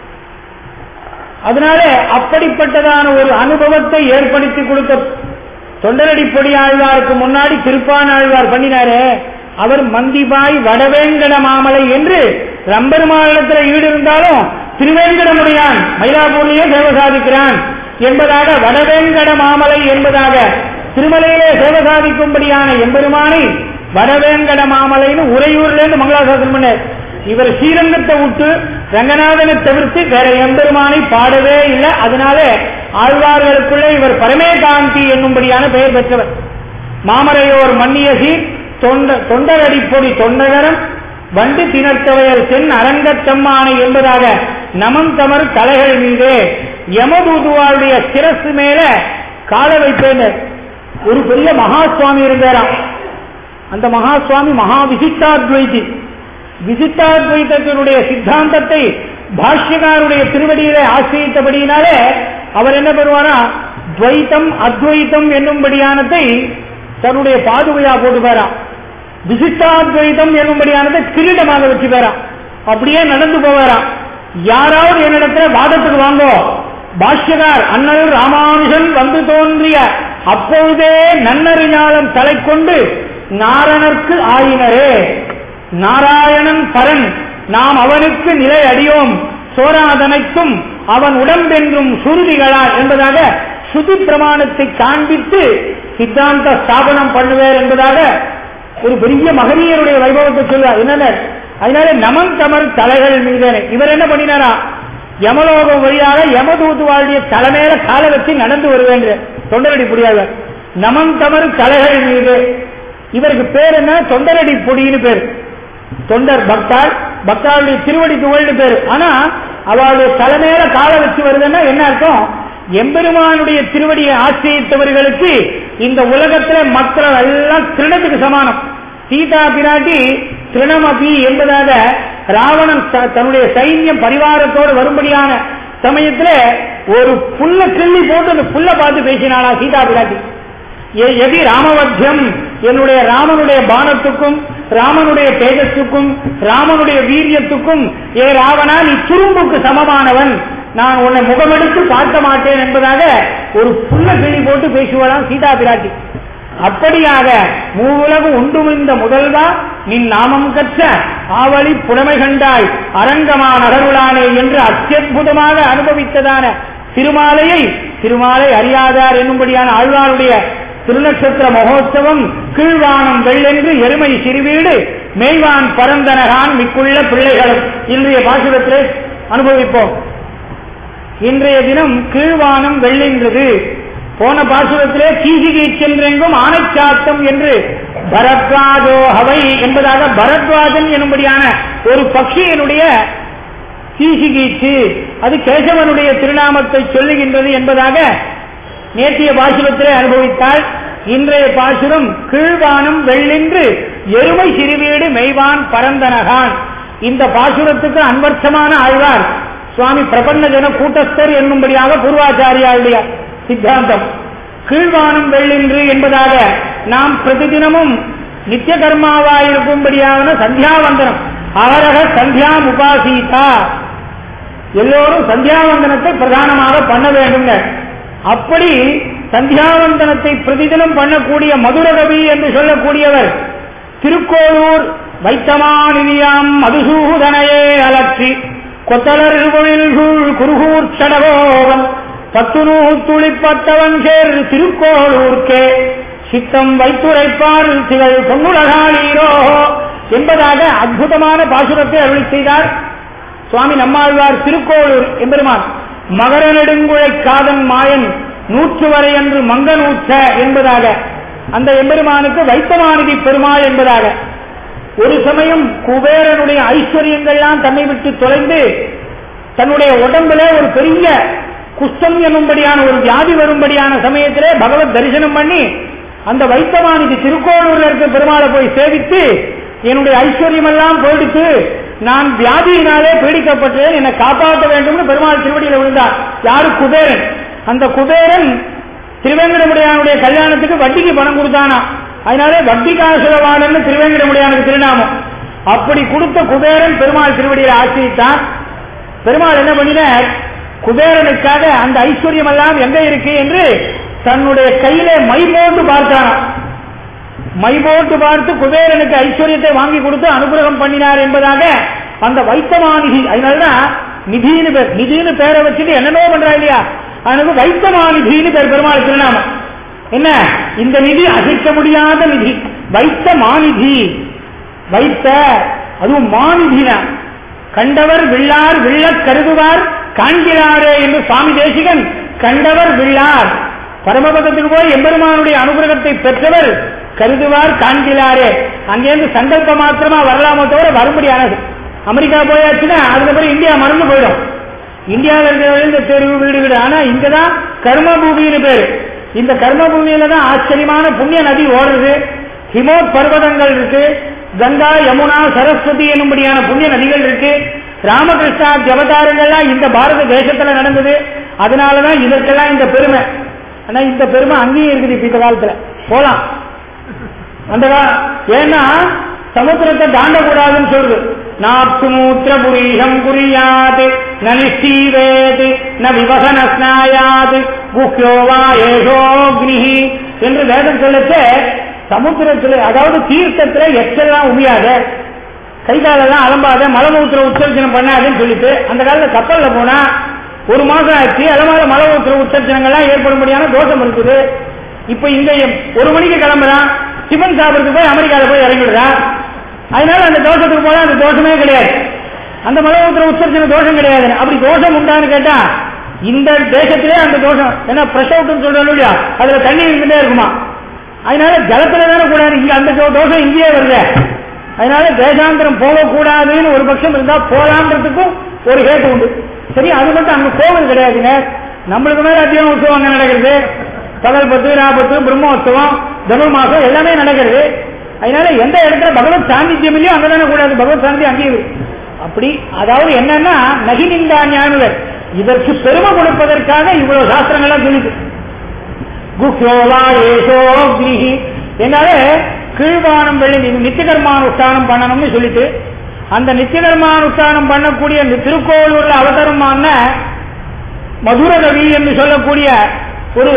அதனால அப்படிப்பட்டதான ஒரு அனுபவத்தை ஏற்படுத்தி கொடுத்த தொண்டரடி பொடியாழ்வாருக்கு முன்னாடி திருப்பானாழ்வார் பண்ணினாரே அவர் மந்திபாய் வடவேங்கட மாமலை என்று ரம்பெருமானிடத்தில் ஈடு இருந்தாலும் திருவேங்கடமுடியான் மயிலாப்பூர்லேயே சேவை சாதிக்கிறான் என்பதாக வடவேங்கட மாமலை என்பதாக திருமலையிலே சேவை சாதிக்கும்படியான எம்பெருமானை வடவேங்கட மாமலைன்னு உறையூர்லேருந்து மங்களாசாசனம் பண்ணார் இவர் ஸ்ரீரங்கத்தை விட்டு ரங்கநாதனை தவிர்த்து வேற எம்பெருமானை பாடவே இல்லை அதனால ஆழ்வார்களுக்குள்ளே இவர் பரமேகாந்தி என்னும்படியான பெயர் பெற்றவர் மாமரையோர் மன்னிய சீர் தொண்ட தொண்டரடிப்பொடி தொண்டகரம் வண்டு திணர்த்தவையல் தென் அரங்கத்தம்மானை என்பதாக நமம் தமர் தலைகள் மீது யமதூதுவாளுடைய சிரசு மேல கால வைத்தனர் ஒரு பெரிய மகா சுவாமி இருந்தாராம் அந்த மகா சுவாமி மகா விசிஷ்டாத்வைதி விசிஷ்டாத்வைதத்தினுடைய சித்தாந்தத்தை பாஷ்யக்காருடைய திருவடியிலே ஆசிரியத்தபடியினாலே அவர் என்ன பண்ணுவாரா துவைத்தம் அத்வைத்தம் என்னும்படியானதை தன்னுடைய பாதுகையா போட்டுப்பாராம் விசிஷ்டாத்வைதம் என்னும்படியானதை கிரீடமாக வச்சுப்பாராம் அப்படியே நடந்து போவாராம் யாராவது என்னிடத்துல வாதத்துக்கு வாங்கோ பாஷ்யகார் அண்ணல் ராமானுஜன் வந்து தோன்றிய அப்பொழுதே நன்னறிஞாலம் தலை கொண்டு நாரணர்க்கு ஆயினரே நாராயணன் பரன் நாம் அவனுக்கு நிலை அடியோம் சோராதனைக்கும் அவன் உடம்பென்றும் சுருதிகளார் என்பதாக சுதி பிரமாணத்தை காண்பித்து சித்தாந்த ஸ்தாபனம் பண்ணுவார் என்பதாக ஒரு பெரிய மகனியருடைய வைபவத்தை சொல்லுவார் என்னென்ன அதனால நமன் தமர் தலைகள் மீதானே இவர் என்ன பண்ணினாரா யமலோகம் வழியாக யமதூதுவாளுடைய தலைமையில கால வச்சு நடந்து வருவேங்க தொண்டரடி புரியாத நமன் தமறு தலைகள் மீது இவருக்கு பேர் என்ன தொண்டரடி பொடின்னு பேர் தொண்டர் பக்தாள் பக்தாளுடைய திருவடி துகள்னு பேரு ஆனா அவளுடைய தலைமையில கால வச்சு வருதுன்னா என்ன அர்த்தம் எம்பெருமானுடைய திருவடியை ஆசிரியத்தவர்களுக்கு இந்த உலகத்துல மற்ற எல்லாம் திருடத்துக்கு சமானம் சீதா பிராட்டி திருணமபி என்பதாக ராவணன் த- தன்னுடைய சைன்யம் பரிவாரத்தோடு வரும்படியான சமயத்துல ஒரு புல்ல கிள்ளி போட்டு அந்த புல்ல பார்த்து பேசினாளா சீதா பிராட்டி எ- எதி ராமவத்தியம் என்னுடைய ராமனுடைய பானத்துக்கும் ராமனுடைய தேஜஸுக்கும் ராமனுடைய வீரியத்துக்கும் ஏ ராவணா நீ துரும்புக்கு சமமானவன் நான் உன்னை முகமெடுத்து பார்க்க மாட்டேன் என்பதாக ஒரு புல்ல கிளி போட்டு பேசுவலாம் சீதா பிராட்டி அப்படியாக மூவுலகு உண்டுமிழ்ந்த முதல்வா நின் நாமம் கற்ற ஆவலி புலமை கண்டாய் அரங்கமா நகருளானே என்று அத்தியுதமாக அனுபவித்ததான திருமாலையை திருமாலை அறியாதார் என்னும்படியான ஆழ்வாருடைய திருநட்சத்திர மகோத்சவம் கீழ்வானம் வெள்ளென்று எருமை சிறுவீடு மேய்வான் பரந்தனகான் மிக்குள்ள பிள்ளைகளும் இன்றைய பாசுரத்திலே அனுபவிப்போம் இன்றைய தினம் கீழ்வானம் வெள்ளின்றது போன பாசுரத்திலே கீசிகை சென்றெங்கும் ஆனைச்சாத்தம் என்று பரத்வாஜோ ஹவை என்பதாக பரத்வாஜன் என்னும்படியான ஒரு பக்ஷியினுடைய கீசிகீச்சு அது கேசவனுடைய திருநாமத்தை சொல்லுகின்றது என்பதாக நேற்றைய பாசுரத்திலே அனுபவித்தால் இன்றைய பாசுரம் கீழ்வானம் வெள்ளின்று எருமை சிறுவீடு மெய்வான் பரந்தனகான் இந்த பாசுரத்துக்கு அன்வர்த்தமான ஆழ்வார் சுவாமி பிரபன்னஜன கூட்டஸ்தர் என்னும்படியாக பூர்வாச்சாரியாருடைய சித்தாந்தம் கீழ்வானம் வெள்ளின்று என்பதாக நாம் பிரதிதினமும் நித்திய கர்மாவாயிருக்கும்படியான சந்தியாவந்தனம் அவரக சந்தியா உபாசீதா எல்லோரும் சந்தியாவந்தனத்தை பிரதானமாக பண்ண வேண்டுங்க அப்படி சந்தியாவந்தனத்தை பிரதிதினம் பண்ணக்கூடிய மதுரகவி என்று சொல்லக்கூடியவர் திருக்கோளூர் வைத்தமானிதியாம் மதுசூதனையே அலற்றி கொத்தலர் பொழில்குள் குருகூர் சடகோவன் பத்துநூ துளிப்பட்டவன் சேர் திருக்கோளூர்க்கே சித்தம் வைத்துரைப்பார் திகழ் பொன்னுலகாளீரோ என்பதாக அற்புதமான பாசுரத்தை அருளி செய்தார் சுவாமி நம்மாழ்வார் திருக்கோளூர் எம்பெருமான் மகர நெடுங்குழை காதன் மாயன் நூற்று வரை என்று மங்க நூற்ற என்பதாக அந்த எம்பெருமானுக்கு வைத்தமாநிதி பெருமாள் என்பதாக ஒரு சமயம் குபேரனுடைய ஐஸ்வர்யங்கள்லாம் தன்னை விட்டு தொலைந்து தன்னுடைய உடம்பிலே ஒரு பெரிய குஷ்டம் என்னும்படியான ஒரு வியாதி வரும்படியான சமயத்திலே பகவத் தரிசனம் பண்ணி அந்த வைத்தமானிக்கு திருக்கோளூர்ல இருக்க பெருமாளை போய் சேவித்து என்னுடைய ஐஸ்வர்யம் எல்லாம் போயிடுத்து நான் வியாதியினாலே பீடிக்கப்பட்டேன் என்னை காப்பாற்ற வேண்டும்னு பெருமாள் திருவடியில விழுந்தார் யாரு குபேரன் அந்த குபேரன் திருவேங்கடமுடையானுடைய கல்யாணத்துக்கு வட்டிக்கு பணம் கொடுத்தானா அதனாலே வட்டி காசுலவாளன்னு திருவேங்கடமுடையானுக்கு திருநாமம் அப்படி கொடுத்த குபேரன் பெருமாள் திருவடியில ஆசிரித்தான் பெருமாள் என்ன பண்ணினார் குபேரனுக்காக அந்த ஐஸ்வர்யம் எல்லாம் எங்க இருக்கு என்று தன்னுடைய கையிலே மை போட்டு பார்த்தானாம் மை போட்டு பார்த்து குபேரனுக்கு ஐஸ்வர்யத்தை வாங்கி கொடுத்து அனுகிரகம் பண்ணினார் என்பதாக அந்த வைத்தமாநிதி அதனாலதான் நிதினு பேர் நிதினு பேரை வச்சுட்டு என்னென்னோ பண்றா இல்லையா அவனுக்கு வைத்தமாநிதினு பேர் பெருமாள் திருநாமம் என்ன இந்த நிதி அசைக்க முடியாத நிதி வைத்த மாநிதி வைத்த அதுவும் மாநிதினா கண்டவர் வில்லார் வில்லக் கருதுவார் காண்கிறாரே என்று சுவாமி தேசிகன் கண்டவர் வில்லார் பரமபதத்துக்கு போய் எம்பெருமானுடைய அனுகிரகத்தை பெற்றவர் கருதுவார் காண்கிறாரே அங்கேருந்து சங்கல்ப மாத்திரமா வரலாமோ தவிர வரும்படியானது அமெரிக்கா போயாச்சுன்னா அதுக்கப்புறம் இந்தியா மறந்து போயிடும் இந்தியாவில் இருக்கிற இந்த தெருவு வீடு வீடு ஆனா இங்கதான் கர்ம பூமின்னு பேரு இந்த கர்ம பூமியில தான் ஆச்சரியமான புண்ணிய நதி ஓடுறது ஹிமோத் பர்வதங்கள் இருக்கு கங்கா யமுனா சரஸ்வதி என்னும்படியான புண்ணிய நதிகள் இருக்கு ராமகிருஷ்ணா ஜபதாரங்கள்லாம் இந்த பாரத தேசத்துல நடந்தது அதனாலதான் இதற்கெல்லாம் இந்த பெருமை ஆனா இந்த பெருமை அங்கேயும் இருக்குது இப்ப இந்த காலத்துல போலாம் அந்த கா- ஏன்னா சமுத்திரத்தை தாண்டக்கூடாதுன்னு சொல்றது நாப்து மூத்திர புரீஷம் குறியாது நனிஷ்டீவேது ந விவசன ஸ்நாயாது குஹ்யோ வா ஏஷோக்னி என்று வேதம் சொல்லச்சே சமுத்திரத்துல அதாவது தீர்த்தத்துல எச்செல்லாம் உமியாத கை காலெல்லாம் அலம்பாத மலமூத்திர உச்சரிச்சனம் பண்ணாதுன்னு சொல்லிட்டு அந்த காலத்துல கப்பல்ல போனா ஒரு மாசம் ஆச்சு அலமாத மலமூத்திர உச்சரிச்சனங்கள்லாம் ஏற்படும்படியான தோஷம் இருக்குது இப்ப இங்க ஒரு மணிக்கு கிளம்புறான் டிஃபன் சாப்பிடுறதுக்கு போய் அமெரிக்கால போய் இறங்கிடுறான் அதனால அந்த தோஷத்துக்கு போனா அந்த தோஷமே கிடையாது அந்த மலமூத்திர உச்சரிச்சன தோஷம் கிடையாது அப்படி தோஷம் உண்டான்னு கேட்டா இந்த தேசத்திலே அந்த தோஷம் ஏன்னா பிரஷ் அவுட்னு சொல்றோம் இல்லையா அதுல தண்ணி இருந்துட்டே இருக்குமா அதனால ஜலத்துல தானே கூடாது இங்க அந்த தோ- தோஷம் இங்கேயே வருது அதனால தேசாந்திரம் போகக்கூடாதுன்னு ஒரு பட்சம் இருந்தா போலான்றதுக்கும் ஒரு ஹேட்டு உண்டு சரி அது மட்டும் அங்க கோவில் கிடையாதுங்க நம்மளுக்கு மேல அதிகம் உற்சவம் அங்க நடக்கிறது பகல் பத்து ராபத்து பிரம்மோத்சவம் தனுர் மாசம் எல்லாமே நடக்கிறது அதனால எந்த இடத்துல பகவத் சாநித்தியம் இல்லையோ அங்கதானே கூடாது பகவத் சாநித்தியம் அங்கேயும் இருக்கு. அப்படி அதாவது என்னன்னா நகினிந்தா ஞானுவர் இதற்கு பெருமை கொடுப்பதற்காக இவ்வளவு சாஸ்திரங்கள்லாம் சொல்லுது குஹ்யோவா ஏசோக்னிஹி என்னால கீழ்வானம் வெள்ளி இது நித்திய கர்மானுஷ்டானம் பண்ணணும்னு சொல்லிட்டு அந்த நித்திய கர்மானுஷ்டானம் பண்ணக்கூடிய இந்த திருக்கோளூர்ல அவதரமான மதுரகவி என்று சொல்லக்கூடிய ஒரு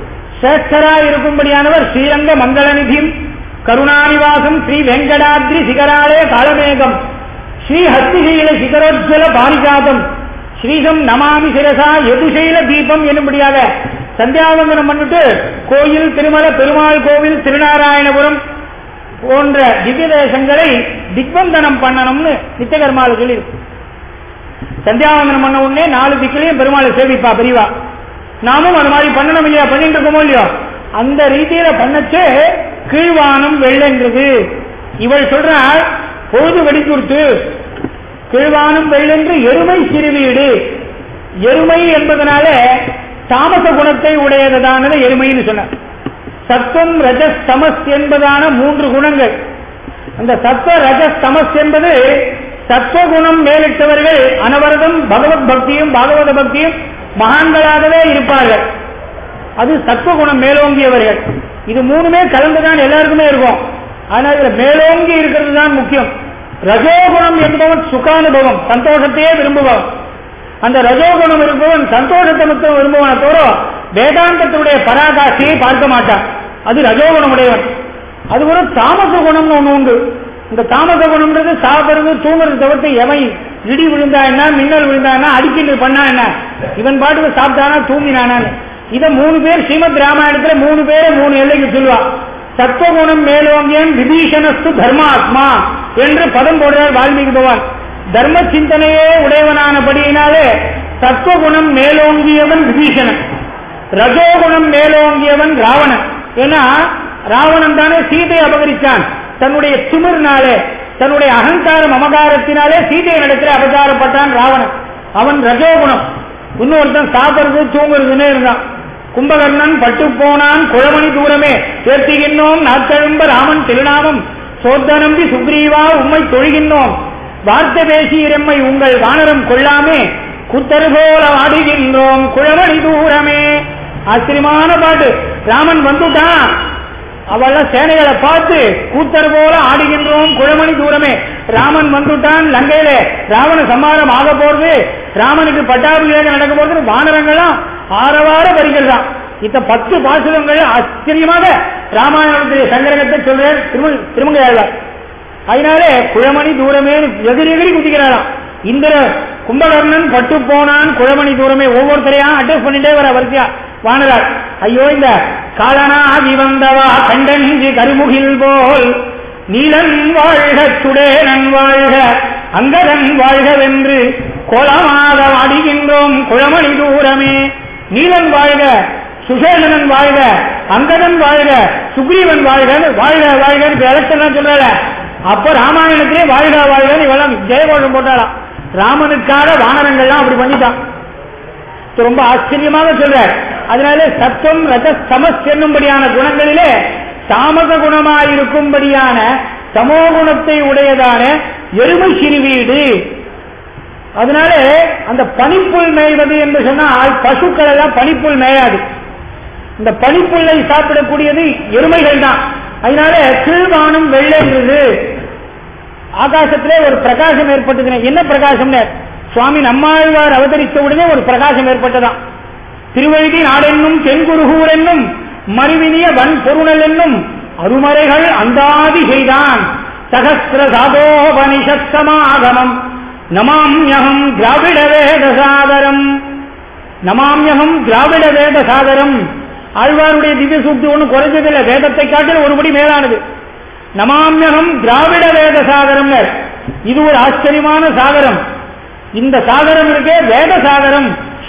சேஷ்டரா இருக்கும்படியானவர் ஸ்ரீரங்க மங்களநிதியும் கருணாநிவாசம் ஸ்ரீ வெங்கடாத்ரி சிகராலே காலமேகம் ஸ்ரீ ஹஸ்திசீல சிகரோஜ்வல பாரிஜாதம் ஸ்ரீசம் நமாமி சிரசா யதுசைல தீபம் என்னும்படியாக சந்தியாவந்தனம் பண்ணிட்டு கோயில் திருமல பெருமாள் கோவில் திருநாராயணபுரம் போன்ற திவ்ய தேசங்களை திக்வந்தனம் பண்ணணும்னு நித்தியகர்மாவில் சொல்லி சந்தியாவந்தனம் பண்ண உடனே நாலு திக்கிலையும் பெருமாளை சேவிப்பா பெரியவா நாமும் அது மாதிரி பண்ணணும் இல்லையா பண்ணிட்டு இருக்கோமோ இல்லையோ அந்த ரீதியில பண்ணச்சு கீழ்வானம் வெள்ளென்றது இவள் சொல்றாள் பொழுது வெடித்துடுத்து கீழ்வானம் வெள்ளென்று எருமை சிறுவீடு எருமை என்பதனால தாமச குணத்தை உடையதானது எருமைன்னு சொன்னார் சத்துவம் ரஜஸ் தமஸ் என்பதான மூன்று குணங்கள் அந்த சத்வ ரஜஸ் தமஸ் என்பது சத்வகுணம் மேலிட்டவர்கள் அனவரதம் பகவத் பக்தியும் பாகவத பக்தியும் மகான்களாகவே இருப்பார்கள் அது சத்வகுணம் மேலோங்கியவர்கள் இது மூணுமே கலந்துதான் எல்லாருக்குமே இருக்கும் ஆனால் இதுல மேலோங்கி இருக்கிறது தான் முக்கியம் ரஜோகுணம் என்பவன் சுகானுபவம் சந்தோஷத்தையே விரும்புபவன் அந்த ரஜோகுணம் இருப்பவன் சந்தோஷத்தை மட்டும் விரும்புவன தவிர வேதாந்தத்துடைய பராகாட்சியை பார்க்க மாட்டான் அது ரஜோகுணம் உடையவன் அது ஒரு தாமச குணம்னு ஒண்ணு உண்டு இந்த தாமச குணம்ன்றது சாப்பிடுறது தூங்குறது தவிர்த்து எவன் இடி விழுந்தா என்ன மின்னல் விழுந்தா என்ன அடிக்கிட்டு பண்ணா என்ன இவன் பாட்டுக்கு சாப்பிட்டானா தூங்கினானான்னு இத மூணு பேர் ஸ்ரீமத் ராமாயணத்துல மூணு பேரை மூணு எல்லைக்கு சொல்லுவா சத்வகுணம் மேலோங்கியன் விபீஷணஸ்து தர்மாத்மா என்று பதம் போடுறார் வால்மீகி பகவான் தர்ம சிந்தனையே உடையவனானபடியினாலே சத்வகுணம் மேலோங்கியவன் விபீஷணன் ரஜோகுணம் மேலோங்கியவன் ராவணன் ஏன்னா ராவணன் தானே சீதையை அபகரித்தான் தன்னுடைய திமிர்னாலே தன்னுடைய அகங்காரம் அமகாரத்தினாலே சீதையை நடத்துல அபகாரப்பட்டான் ராவணன் அவன் ரஜோகுணம் இன்னொருத்தன் சாப்பிடுறது தூங்குறதுன்னு இருந்தான் கும்பகர்ணன் பட்டு போனான் குழமணி தூரமே சேர்த்துகின்றோம் நாத்தழும்ப ராமன் திருநாமம் சோத்த நம்பி சுக்ரீவா உம்மை தொழுகின்றோம் வார்த்தை பேசி இரம்மை உங்கள் வானரம் கொள்ளாமே குத்தரு போல ஆடுகின்றோம் குழமணி தூரமே ஆச்சரியமான பாட்டு ராமன் வந்துட்டான் அவள சேனைகளை பார்த்து கூத்தர் போல ஆடுகின்றோம் குழமணி தூரமே ராமன் வந்துட்டான் லங்கையில ராவண சம்மாரம் ஆக போறது ராமனுக்கு பட்டாபிஷேகம் நடக்க போறது வானரங்கள்லாம் ஆரவார வருகிறதான் இந்த பத்து பாசுரங்கள் ஆச்சரியமாக ராமாயணத்துடைய சங்கரகத்தை சொல்றேன் திருமங்கை ஆழ்வார் அதனாலே குழமணி தூரமே எதிரி எதிரி குதிக்கிறாராம் இந்திர கும்பகர்ணன் பட்டு போனான் குழமணி தூரமே ஒவ்வொருத்தரையா அட்ஜஸ்ட் பண்ணிட்டே வர வரிசையா வானரார் ஐயோ இந்த காலனாகி வந்தவா கண்டஞ்சி கருமுகில் போல் நீலன் வாழ்க சுடேனன் வாழ்க அங்கதன் வாழ்கவென்று கோலமாக அடிகின்றோம் குழமணி தூரமே நீலன் வாழ்க சுசேலனன் வாழ்க அங்கதன் வாழ்க சுக்ரீவன் வாழ்க வாழ்க வாழ்க எலக்ஷன் சொல்றால அப்ப ராமாயணத்திலே வாழ்க வாழ்க இவெல்லாம் ஜெயகோஷம் போட்டாலாம் ராமனுக்காக வானரங்கள்லாம் அப்படி பண்ணிட்டான் இது ரொம்ப ஆச்சரியமாக சொல்றார் அதனால சத்துவம் ரஜ சமஸ் என்னும்படியான குணங்களிலே தாமச குணமாயிருக்கும்படியான சமோ குணத்தை உடையதான எருமை சிறுவீடு அதனால அந்த பனிப்புல் மேய்வது என்று சொன்னால் பசுக்கள் எல்லாம் பனிப்புல் மேயாது இந்த பனிப்புல்லை சாப்பிடக்கூடியது எருமைகள் தான் அதனால கீழ்வானம் வெள்ளைன்றது ஆகாசத்திலே ஒரு பிரகாசம் ஏற்பட்டது என்ன பிரகாசம் சுவாமி நம்மாழ்வார் அவதரித்த உடனே ஒரு பிரகாசம் ஏற்பட்டதாம் திருவழுதி நாடென்னும் தென்குருகூர் என்னும் மறுவினிய வன் பொருணல் என்னும் அருமறைகள் அந்தாதி செய்தான் சகசிர சாதோபனிஷத்தமாகமம் நமாம்யகம் திராவிட வேத சாகரம் நமாம்யகம் திராவிட வேத சாகரம் ஆழ்வாருடைய திவ்ய சூக்தி ஒன்றும் குறைஞ்சதில்லை வேதத்தை காட்டில் ஒருபடி மேலானது நமாம்யகம் திராவிட வேத சாகரம் இது ஒரு ஆச்சரியமான சாகரம் இந்த சாகரம் இருக்கே வேத சாகரம்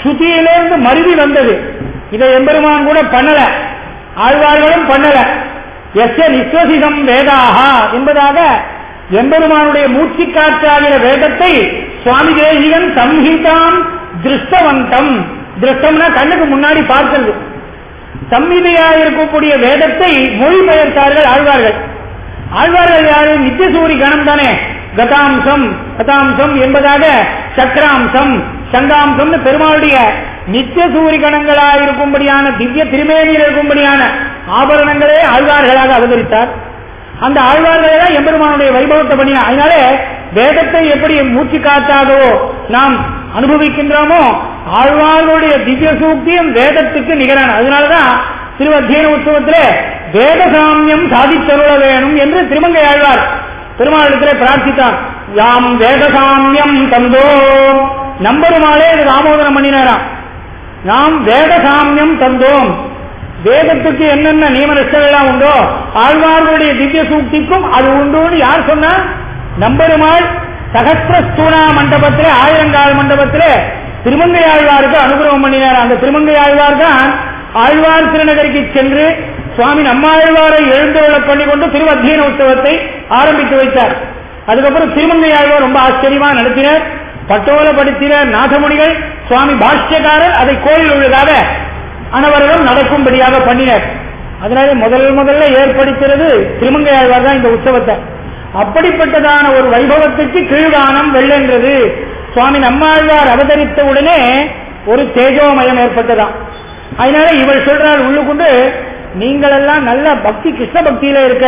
ஸ்ருதியிலிருந்து மருவி வந்தது இதை எம்பெருமான் கூட பண்ணல ஆழ்வார்களும் பண்ணல எஸ் நிஸ்வசிதம் வேதாகா என்பதாக எம்பெருமானுடைய மூச்சு காற்றாகிற வேதத்தை சுவாமி தேசிகன் சம்ஹிதாம் திருஷ்டவந்தம் திருஷ்டம்னா கண்ணுக்கு முன்னாடி பார்க்கிறது சம்மிதையாக இருக்கக்கூடிய வேதத்தை மொழிபெயர்த்தார்கள் ஆழ்வார்கள் ஆழ்வார்கள் யாரு நித்தியசூரி கணம் தானே கதாம்சம் கதாம்சம் என்பதாக சக்கராம்சம் சங்காம்சம் பெருமாளுடைய நித்தியசூரி கணங்களாக இருக்கும்படியான திவ்ய திருமேனியில் இருக்கும்படியான ஆபரணங்களே ஆழ்வார்களாக அவதரித்தார் அந்த ஆழ்வார்களே தான் எம்பெருமானுடைய வைபவத்தை பண்ணி அதனால வேதத்தை எப்படி மூச்சு காத்தாகவோ நாம் அனுபவிக்கின்றோமோ ஆழ்வார்களுடைய திவ்ய சூக்தியும் வேதத்துக்கு நிகரான அதனாலதான் திருவத்தியன உற்சவத்திலே வேதசாமியம் சாதித்தருள வேணும் என்று திருமங்கை ஆழ்வார் பெருமாளிடத்திலே பிரார்த்தித்தார் யாம் வேதசாமியம் தந்தோம் நம்பெருமாளே இது ராமோதரம் பண்ணினாராம் நாம் வேதசாமியம் தந்தோம் வேதத்துக்கு என்னென்ன நியம நிஷ்டங்கள்லாம் உண்டோ ஆழ்வார்களுடைய திவ்ய சூக்திக்கும் அது உண்டுன்னு யார் சொன்னா நம்பெருமாள் சகசிரஸ்தூணா மண்டபத்திலே ஆயிரங்கால் மண்டபத்திலே திருமங்கை ஆழ்வாருக்கு அனுகிரகம் பண்ணினார் அந்த திருமங்கை ஆழ்வார் தான் ஆழ்வார் திருநகருக்கு சென்று சுவாமி நம்மாழ்வாரை எழுந்தருள பண்ணி கொண்டு திருவத்தியன உற்சவத்தை ஆரம்பித்து வைத்தார் அதுக்கப்புறம் திருமங்கை ஆழ்வார் ரொம்ப ஆச்சரியமா நடத்தினார் பட்டோலப்படுத்தினார் நாதமுனிகள் சுவாமி பாஷ்யக்காரர் அதை கோயில் உள்ளதாக அனவரிடம் நடக்கும்படியாக பண்ணினார் அதனால முதல் முதல்ல ஏற்படுத்துறது திருமங்கை ஆழ்வார் தான் இந்த உற்சவத்தை அப்படிப்பட்டதான ஒரு வைபவத்துக்கு கீழ்கானம் வெள்ளென்றது சுவாமி நம்மாழ்வார் அவதரித்த உடனே ஒரு தேஜோமயம் ஏற்பட்டதாம் அதனால இவள் சொல்றாள் உள்ளுக்குண்டு நீங்கள் எல்லாம் நல்ல பக்தி கிருஷ்ண பக்தியில இருக்க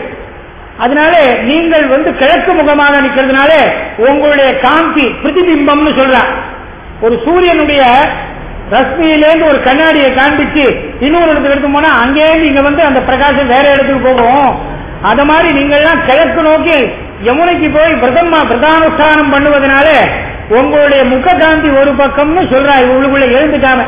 அதனால நீங்கள் வந்து கிழக்கு முகமாக நிக்கிறதுனால உங்களுடைய காந்தி பிரதிபிம்பம்னு சொல்றான் ஒரு சூரியனுடைய ரஷ்மியிலேருந்து ஒரு கண்ணாடியை காண்பிச்சு இன்னொரு இடத்துக்கு எடுத்து போனா அங்கேருந்து இங்க வந்து அந்த பிரகாசம் வேற இடத்துக்கு போகும் அத மாதிரி நீங்கள்லாம் கிழக்கு நோக்கி யமுனைக்கு போய் பிரதமா பிரதானுஷ்டானம் பண்ணுவதனால உங்களுடைய முக காந்தி ஒரு பக்கம்னு சொல்றா இவங்களுக்குள்ள எழுந்துட்டாம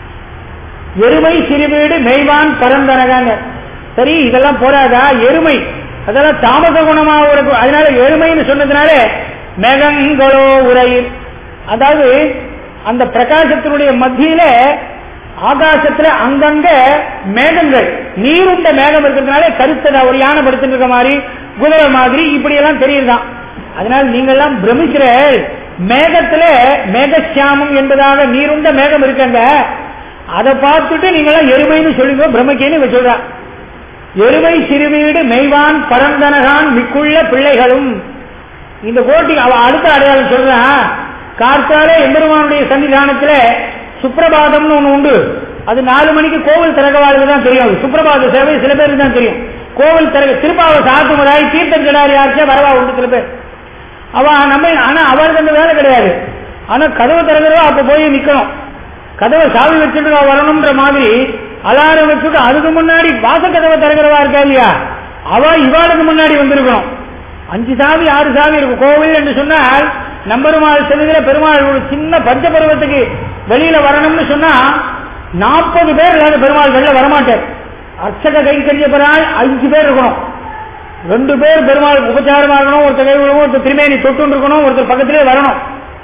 எருமை சிறுவீடு மெய்வான் பரந்தனகாங்க சரி இதெல்லாம் போராதா எருமை அதெல்லாம் தாமச குணமா ஒரு அதனால எருமைன்னு சொன்னதுனால மேகங்களோ உரையில் அதாவது அந்த பிரகாசத்தினுடைய மத்தியில ஆகாசத்துல அங்கங்க மேகங்கள் நீருண்ட மேகம் இருக்கிறதுனால கருத்ததா ஒரு யானை படுத்துட்டு இருக்க மாதிரி குதிரை மாதிரி இப்படி எல்லாம் தெரியுதுதான் அதனால நீங்க எல்லாம் பிரமிக்கிற மேகத்துல மேகசியாமம் என்பதாக நீருண்ட மேகம் இருக்கங்க அதை பார்த்துட்டு நீங்க எல்லாம் எருமைன்னு சொல்லுங்க பிரம்மக்கேன்னு இவ சொல்றா எருமை சிறுவீடு மெய்வான் பரந்தனகான் மிக்குள்ள பிள்ளைகளும் இந்த கோட்டி அவ அடுத்த அடையாளம் சொல்றான் கார்த்தாலே எம்பெருமானுடைய சன்னிதானத்துல சுப்பிரபாதம்னு ஒண்ணு உண்டு அது நாலு மணிக்கு கோவில் திறக்கவாளுக்கு தான் தெரியும் அது சுப்பிரபாத சேவை சில பேருக்கு தான் தெரியும் கோவில் திறக்க திருப்பாவை சாத்துமுறாய் தீர்த்தம் கிடாரி யாருக்கே வரவா உண்டு சில பேர் அவ நம்ம ஆனா அவருக்கு அந்த வேலை கிடையாது ஆனா கதவு திறக்கிறவா அப்ப போய் நிக்கணும் கதவை சாவி வச்சுட்டு வரணும்ன்ற மாதிரி அலாரம் வச்சுட்டு அதுக்கு முன்னாடி வாச கதவை திறக்கிறவா இருக்கா இல்லையா அவ இவாளுக்கு முன்னாடி வந்திருக்கணும் அஞ்சு சாவி ஆறு சாவி இருக்கும் கோவில் என்று சொன்னால் நம்பெருமாள் செல்லுகிற பெருமாள் ஒரு சின்ன பஞ்ச பருவத்துக்கு வெளியில வரணும்னு சொன்னா நாற்பது பேர் இல்லாத பெருமாள் வெளில வரமாட்டார் அர்ச்சக கை பெறால் அஞ்சு பேர் இருக்கணும் ரெண்டு பேர் பெருமாள் உபச்சாரமா இருக்கணும் ஒருத்தர் கை விழுவும் ஒருத்தர் திருமேனி தொட்டு இருக்கணும் ஒருத்தர் பக்கத்திலே வரணும்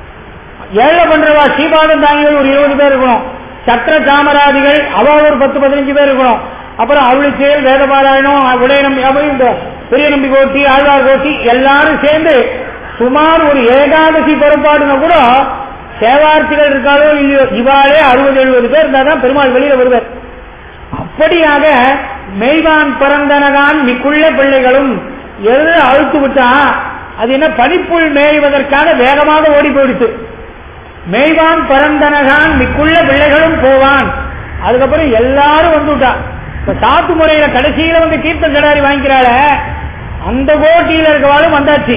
ஏழை பண்றவா ஸ்ரீபாதம் தாங்கிகள் ஒரு இருபது பேர் இருக்கணும் சத்திர சாமராதிகள் அவ ஒரு பத்து பதினஞ்சு பேர் இருக்கணும் அப்புறம் அருளிச்செயல் வேதபாராயணம் உடையநம்பி அப்படி இந்த பெரிய நம்பி கோட்டி ஆழ்வார் கோட்டி எல்லாரும் சேர்ந்து சுமார் ஒரு ஏகாதசி பொறுப்பாடுனா கூட சேவார்த்திகள் இருக்காளோ இல்லையோ இவாளே அறுபது எழுபது பேர் இருந்தாதான் பெருமாள் வெளியில வருவார் அப்படியாக மெய்வான் பிறந்தனதான் மிக்குள்ள பிள்ளைகளும் எது அழுத்து விட்டா அது என்ன பனிப்புள் மேய்வதற்காக வேகமாக ஓடி போயிடுச்சு மேய்வான் பரந்தனகான் மிக்குள்ள பிள்ளைகளும் போவான் அதுக்கப்புறம் எல்லாரும் வந்துட்டா இப்ப சாத்து முறையில கடைசியில வந்து கீர்த்தன் கடாரி வாங்கிக்கிறாள அந்த கோட்டியில இருக்கவாளும் வந்தாச்சு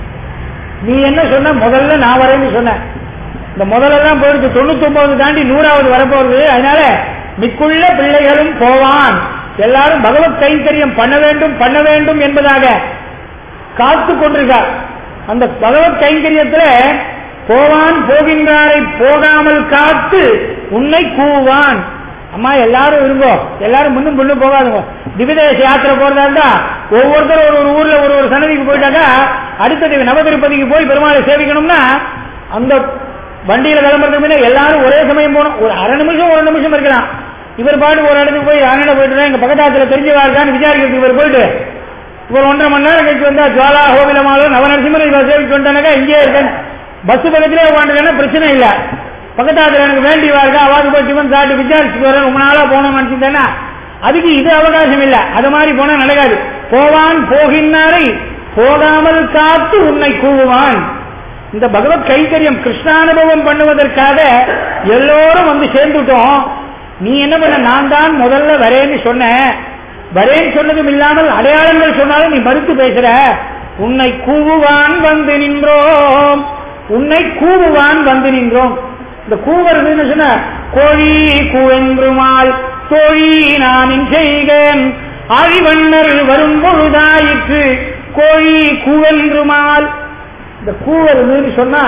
நீ என்ன சொன்ன முதல்ல நான் வரேன்னு சொன்ன இந்த முதலெல்லாம் போயிடுச்சு தொண்ணூத்தி ஒன்பது தாண்டி நூறாவது வரப்போகுது அதனால மிக்குள்ள பிள்ளைகளும் போவான் எல்லாரும் பகவத் கைங்கரியம் பண்ண வேண்டும் பண்ண வேண்டும் என்பதாக காத்து கொண்டிருக்கார் அந்த பகவத் கைங்கரியத்துல போவான் போகின்றாரை போகாமல் காத்து உன்னை கூவான் அம்மா எல்லாரும் இருங்கோ எல்லாரும் முன்னும் முன்னும் போகாதுங்க திவிதேச யாத்திரை போறதா இருந்தா ஒவ்வொருத்தரும் ஒரு ஒரு ஊர்ல ஒரு ஒரு சன்னதிக்கு போயிட்டாக்கா அடுத்தது நவதிருப்பதிக்கு போய் பெருமாளை சேவிக்கணும்னா அந்த வண்டியில கிளம்புறதுக்கு முன்ன எல்லாரும் ஒரே சமயம் போகணும் ஒரு அரை நிமிஷம் ஒரு நிமிஷம் இருக்கலாம் இவர் பாட்டு ஒரு இடத்துக்கு போய் அண்ணன் போயிட்டு எங்க பக்கத்தாத்துல தெரிஞ்சவா இருக்கான்னு விசாரிக்கிறதுக்கு இவர் போயிட்டு இவர் ஒன்றரை மணி நேரம் கழிச்சு வந்தா ஜுவாலா கோவிலமாலும் நவநரசிம்மர் இவர் சேவிச்சு வந்தானாக்கா இங்கே இருக்கேன் பஸ் பக்கத்திலே உட்காந்துருக்கேன்னா பிரச்சனை இல்லை பக்கத்தாத்துல எனக்கு வேண்டியவா இருக்கா அவாது போய் டிஃபன் சாப்பிட்டு விசாரிச்சுட்டு வரேன் ரொம்ப நாளா போகணும்னு நினைச்சிருந்தேன்னா அதுக்கு இது அவகாசம் இல்ல அது மாதிரி போனா நடக்காது போவான் போகின்றாரை போகாமல் காத்து உன்னை கூவுவான் இந்த பகவத் கைங்கரியம் கிருஷ்ணானுபவம் பண்ணுவதற்காக எல்லோரும் வந்து சேர்ந்துட்டோம் நீ என்ன பண்ண நான் தான் முதல்ல வரேன்னு சொன்னேன் வரேன்னு சொன்னதும் இல்லாமல் அடையாளங்கள் சொன்னாலும் நீ மறுத்து பேசுற உன்னை கூவுவான் வந்து நின்றோம் உன்னை கூவுவான் வந்து நின்றோம் இந்த கூவறதுன்னு சொன்ன கோழி கூவென்றுமால் தோழி நான் செய்கேன் ஆழிவண்ணர் வரும் பொழுதாயிற்று கோழி கூவென்றுமால் இந்த கூவறதுன்னு சொன்னா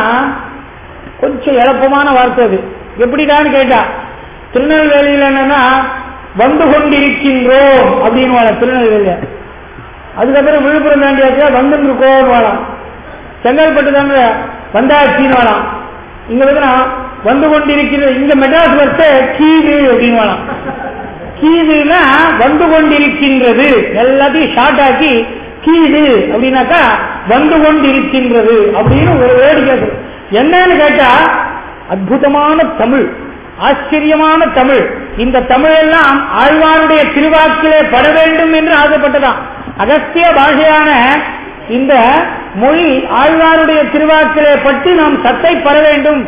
கொஞ்சம் எளப்பமான வார்த்தை அது எப்படிடான்னு கேட்டா திருநெல்வேலியில என்னன்னா வந்து கொண்டிருக்கின்றோம் அப்படின்னு வாழ திருநெல்வேலிய அதுக்கப்புறம் விழுப்புரம் தாண்டியாச்சா வந்து இருக்கோம் வாழலாம் செங்கல்பட்டு தாங்க வந்தாச்சின்னு வாழலாம் இங்க வந்து வந்து கொண்டிருக்கிறது இங்க மெட்ராஸ் வர்த்த கீது அப்படின்னு வாழலாம் கீதுன்னா வந்து கொண்டிருக்கின்றது எல்லாத்தையும் ஷார்ட் ஆக்கி கீது அப்படின்னாக்கா வந்து கொண்டிருக்கின்றது அப்படின்னு ஒரு வேர்டு கேட்குது என்னன்னு கேட்டா அற்புதமான தமிழ் ஆச்சரியமான தமிழ் இந்த தமிழ் எல்லாம் ஆழ்வாருடைய திருவாக்கிலே பட வேண்டும் என்று ஆசைப்பட்டதாம் அகஸ்திய பாஷையான இந்த மொழி ஆழ்வாருடைய திருவாக்கிலே பட்டு நாம் சத்தை பெற வேண்டும்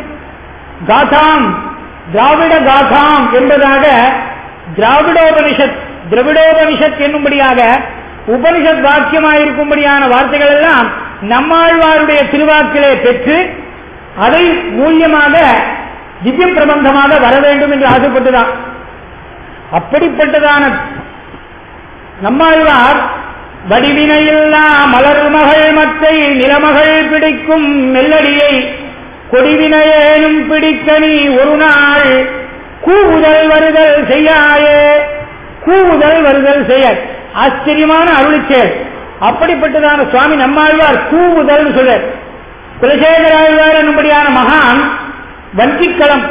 காதாம் திராவிட காதாம் என்பதாக திராவிடோபனிஷத் திராவிடோபனிஷத் என்னும்படியாக உபனிஷத் வாக்கியமாயிருக்கும்படியான வார்த்தைகள் எல்லாம் நம்மாழ்வாருடைய திருவாக்கிலே பெற்று அதை மூலியமாக திவ்ய பிரபந்தமாக வர வேண்டும் என்று ஆசைப்பட்டுதான் அப்படிப்பட்டதான நம்மாழ்வார் வடிவினையில்லா மலர் மகள் மத்தை நிலமகள் பிடிக்கும் மெல்லடியை கொடிவினையேனும் பிடிக்க நீ ஒரு நாள் கூவுதல் வருதல் செய்யாயே கூவுதல் வருதல் செய்ய ஆச்சரியமான அருளிச்சேர் அப்படிப்பட்டதான சுவாமி நம்மாழ்வார் கூவுதல் சொல்ற குலசேகராழ்வார் என்னும்படியான மகான் வஞ்சிக்களம்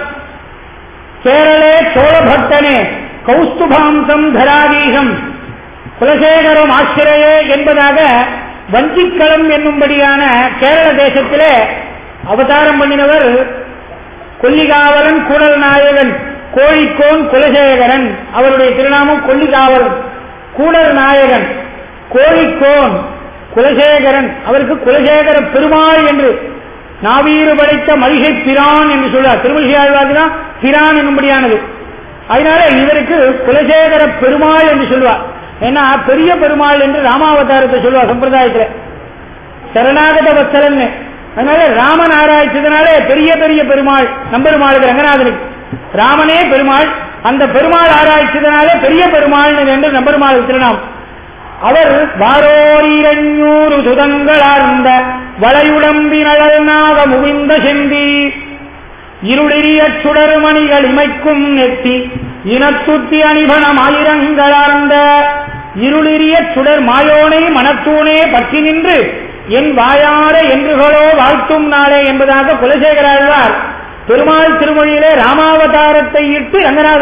கேரளே சோழபக்தனே கௌஸ்துபாம்சம் தராதீகம் குலசேகரம் ஆசிரியே என்பதாக வஞ்சிக்களம் என்னும்படியான கேரள தேசத்திலே அவதாரம் பண்ணினவர் கொல்லிகாவலன் கூடல் நாயகன் கோழிக்கோன் குலசேகரன் அவருடைய திருநாமம் கொல்லிகாவலன் கூடல் நாயகன் கோழிக்கோன் குலசேகரன் அவருக்கு குலசேகர பெருமாள் என்று நாவீறு படைத்த மளிகை பிரான் என்று சொல்றார் திருமலிகை ஆழ்வார்தான் பிரான் என்னும்படியானது அதனால இவருக்கு குலசேகர பெருமாள் என்று சொல்வார் ஏன்னா பெரிய பெருமாள் என்று ராமாவதாரத்தை சொல்லுவார் சம்பிரதாயத்தில் சரணாகத வத்சலன் அதனால ராமன் ஆராய்ச்சதுனாலே பெரிய பெரிய பெருமாள் நம்பெருமாளுக்கு ரங்கநாதனுக்கு ராமனே பெருமாள் அந்த பெருமாள் ஆராய்ச்சதுனாலே பெரிய பெருமாள் என்று நம்பெருமாளுக்கு திருநாம் அவர் வாரோரீரஞ்சூறு சுதங்களார்ந்த வளையுடம்பினழல் நாக முகிந்த செந்தி இருளிரிய சுடர்மணிகள் இமைக்கும் நெத்தி இனத்துத்தி அணிபணம் ஆயிரங்களார்ந்த இருளிரிய சுடர் மாயோனை மனத்தூணே பற்றி நின்று என் வாயார என்றுகளோ வாழ்த்தும் நாளே என்பதாக குலசேகராழ்வார் பெருமாள் திருமொழியிலே ராமாவதாரத்தை இட்டு ரங்கநாத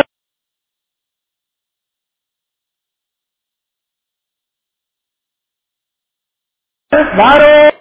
வாரோ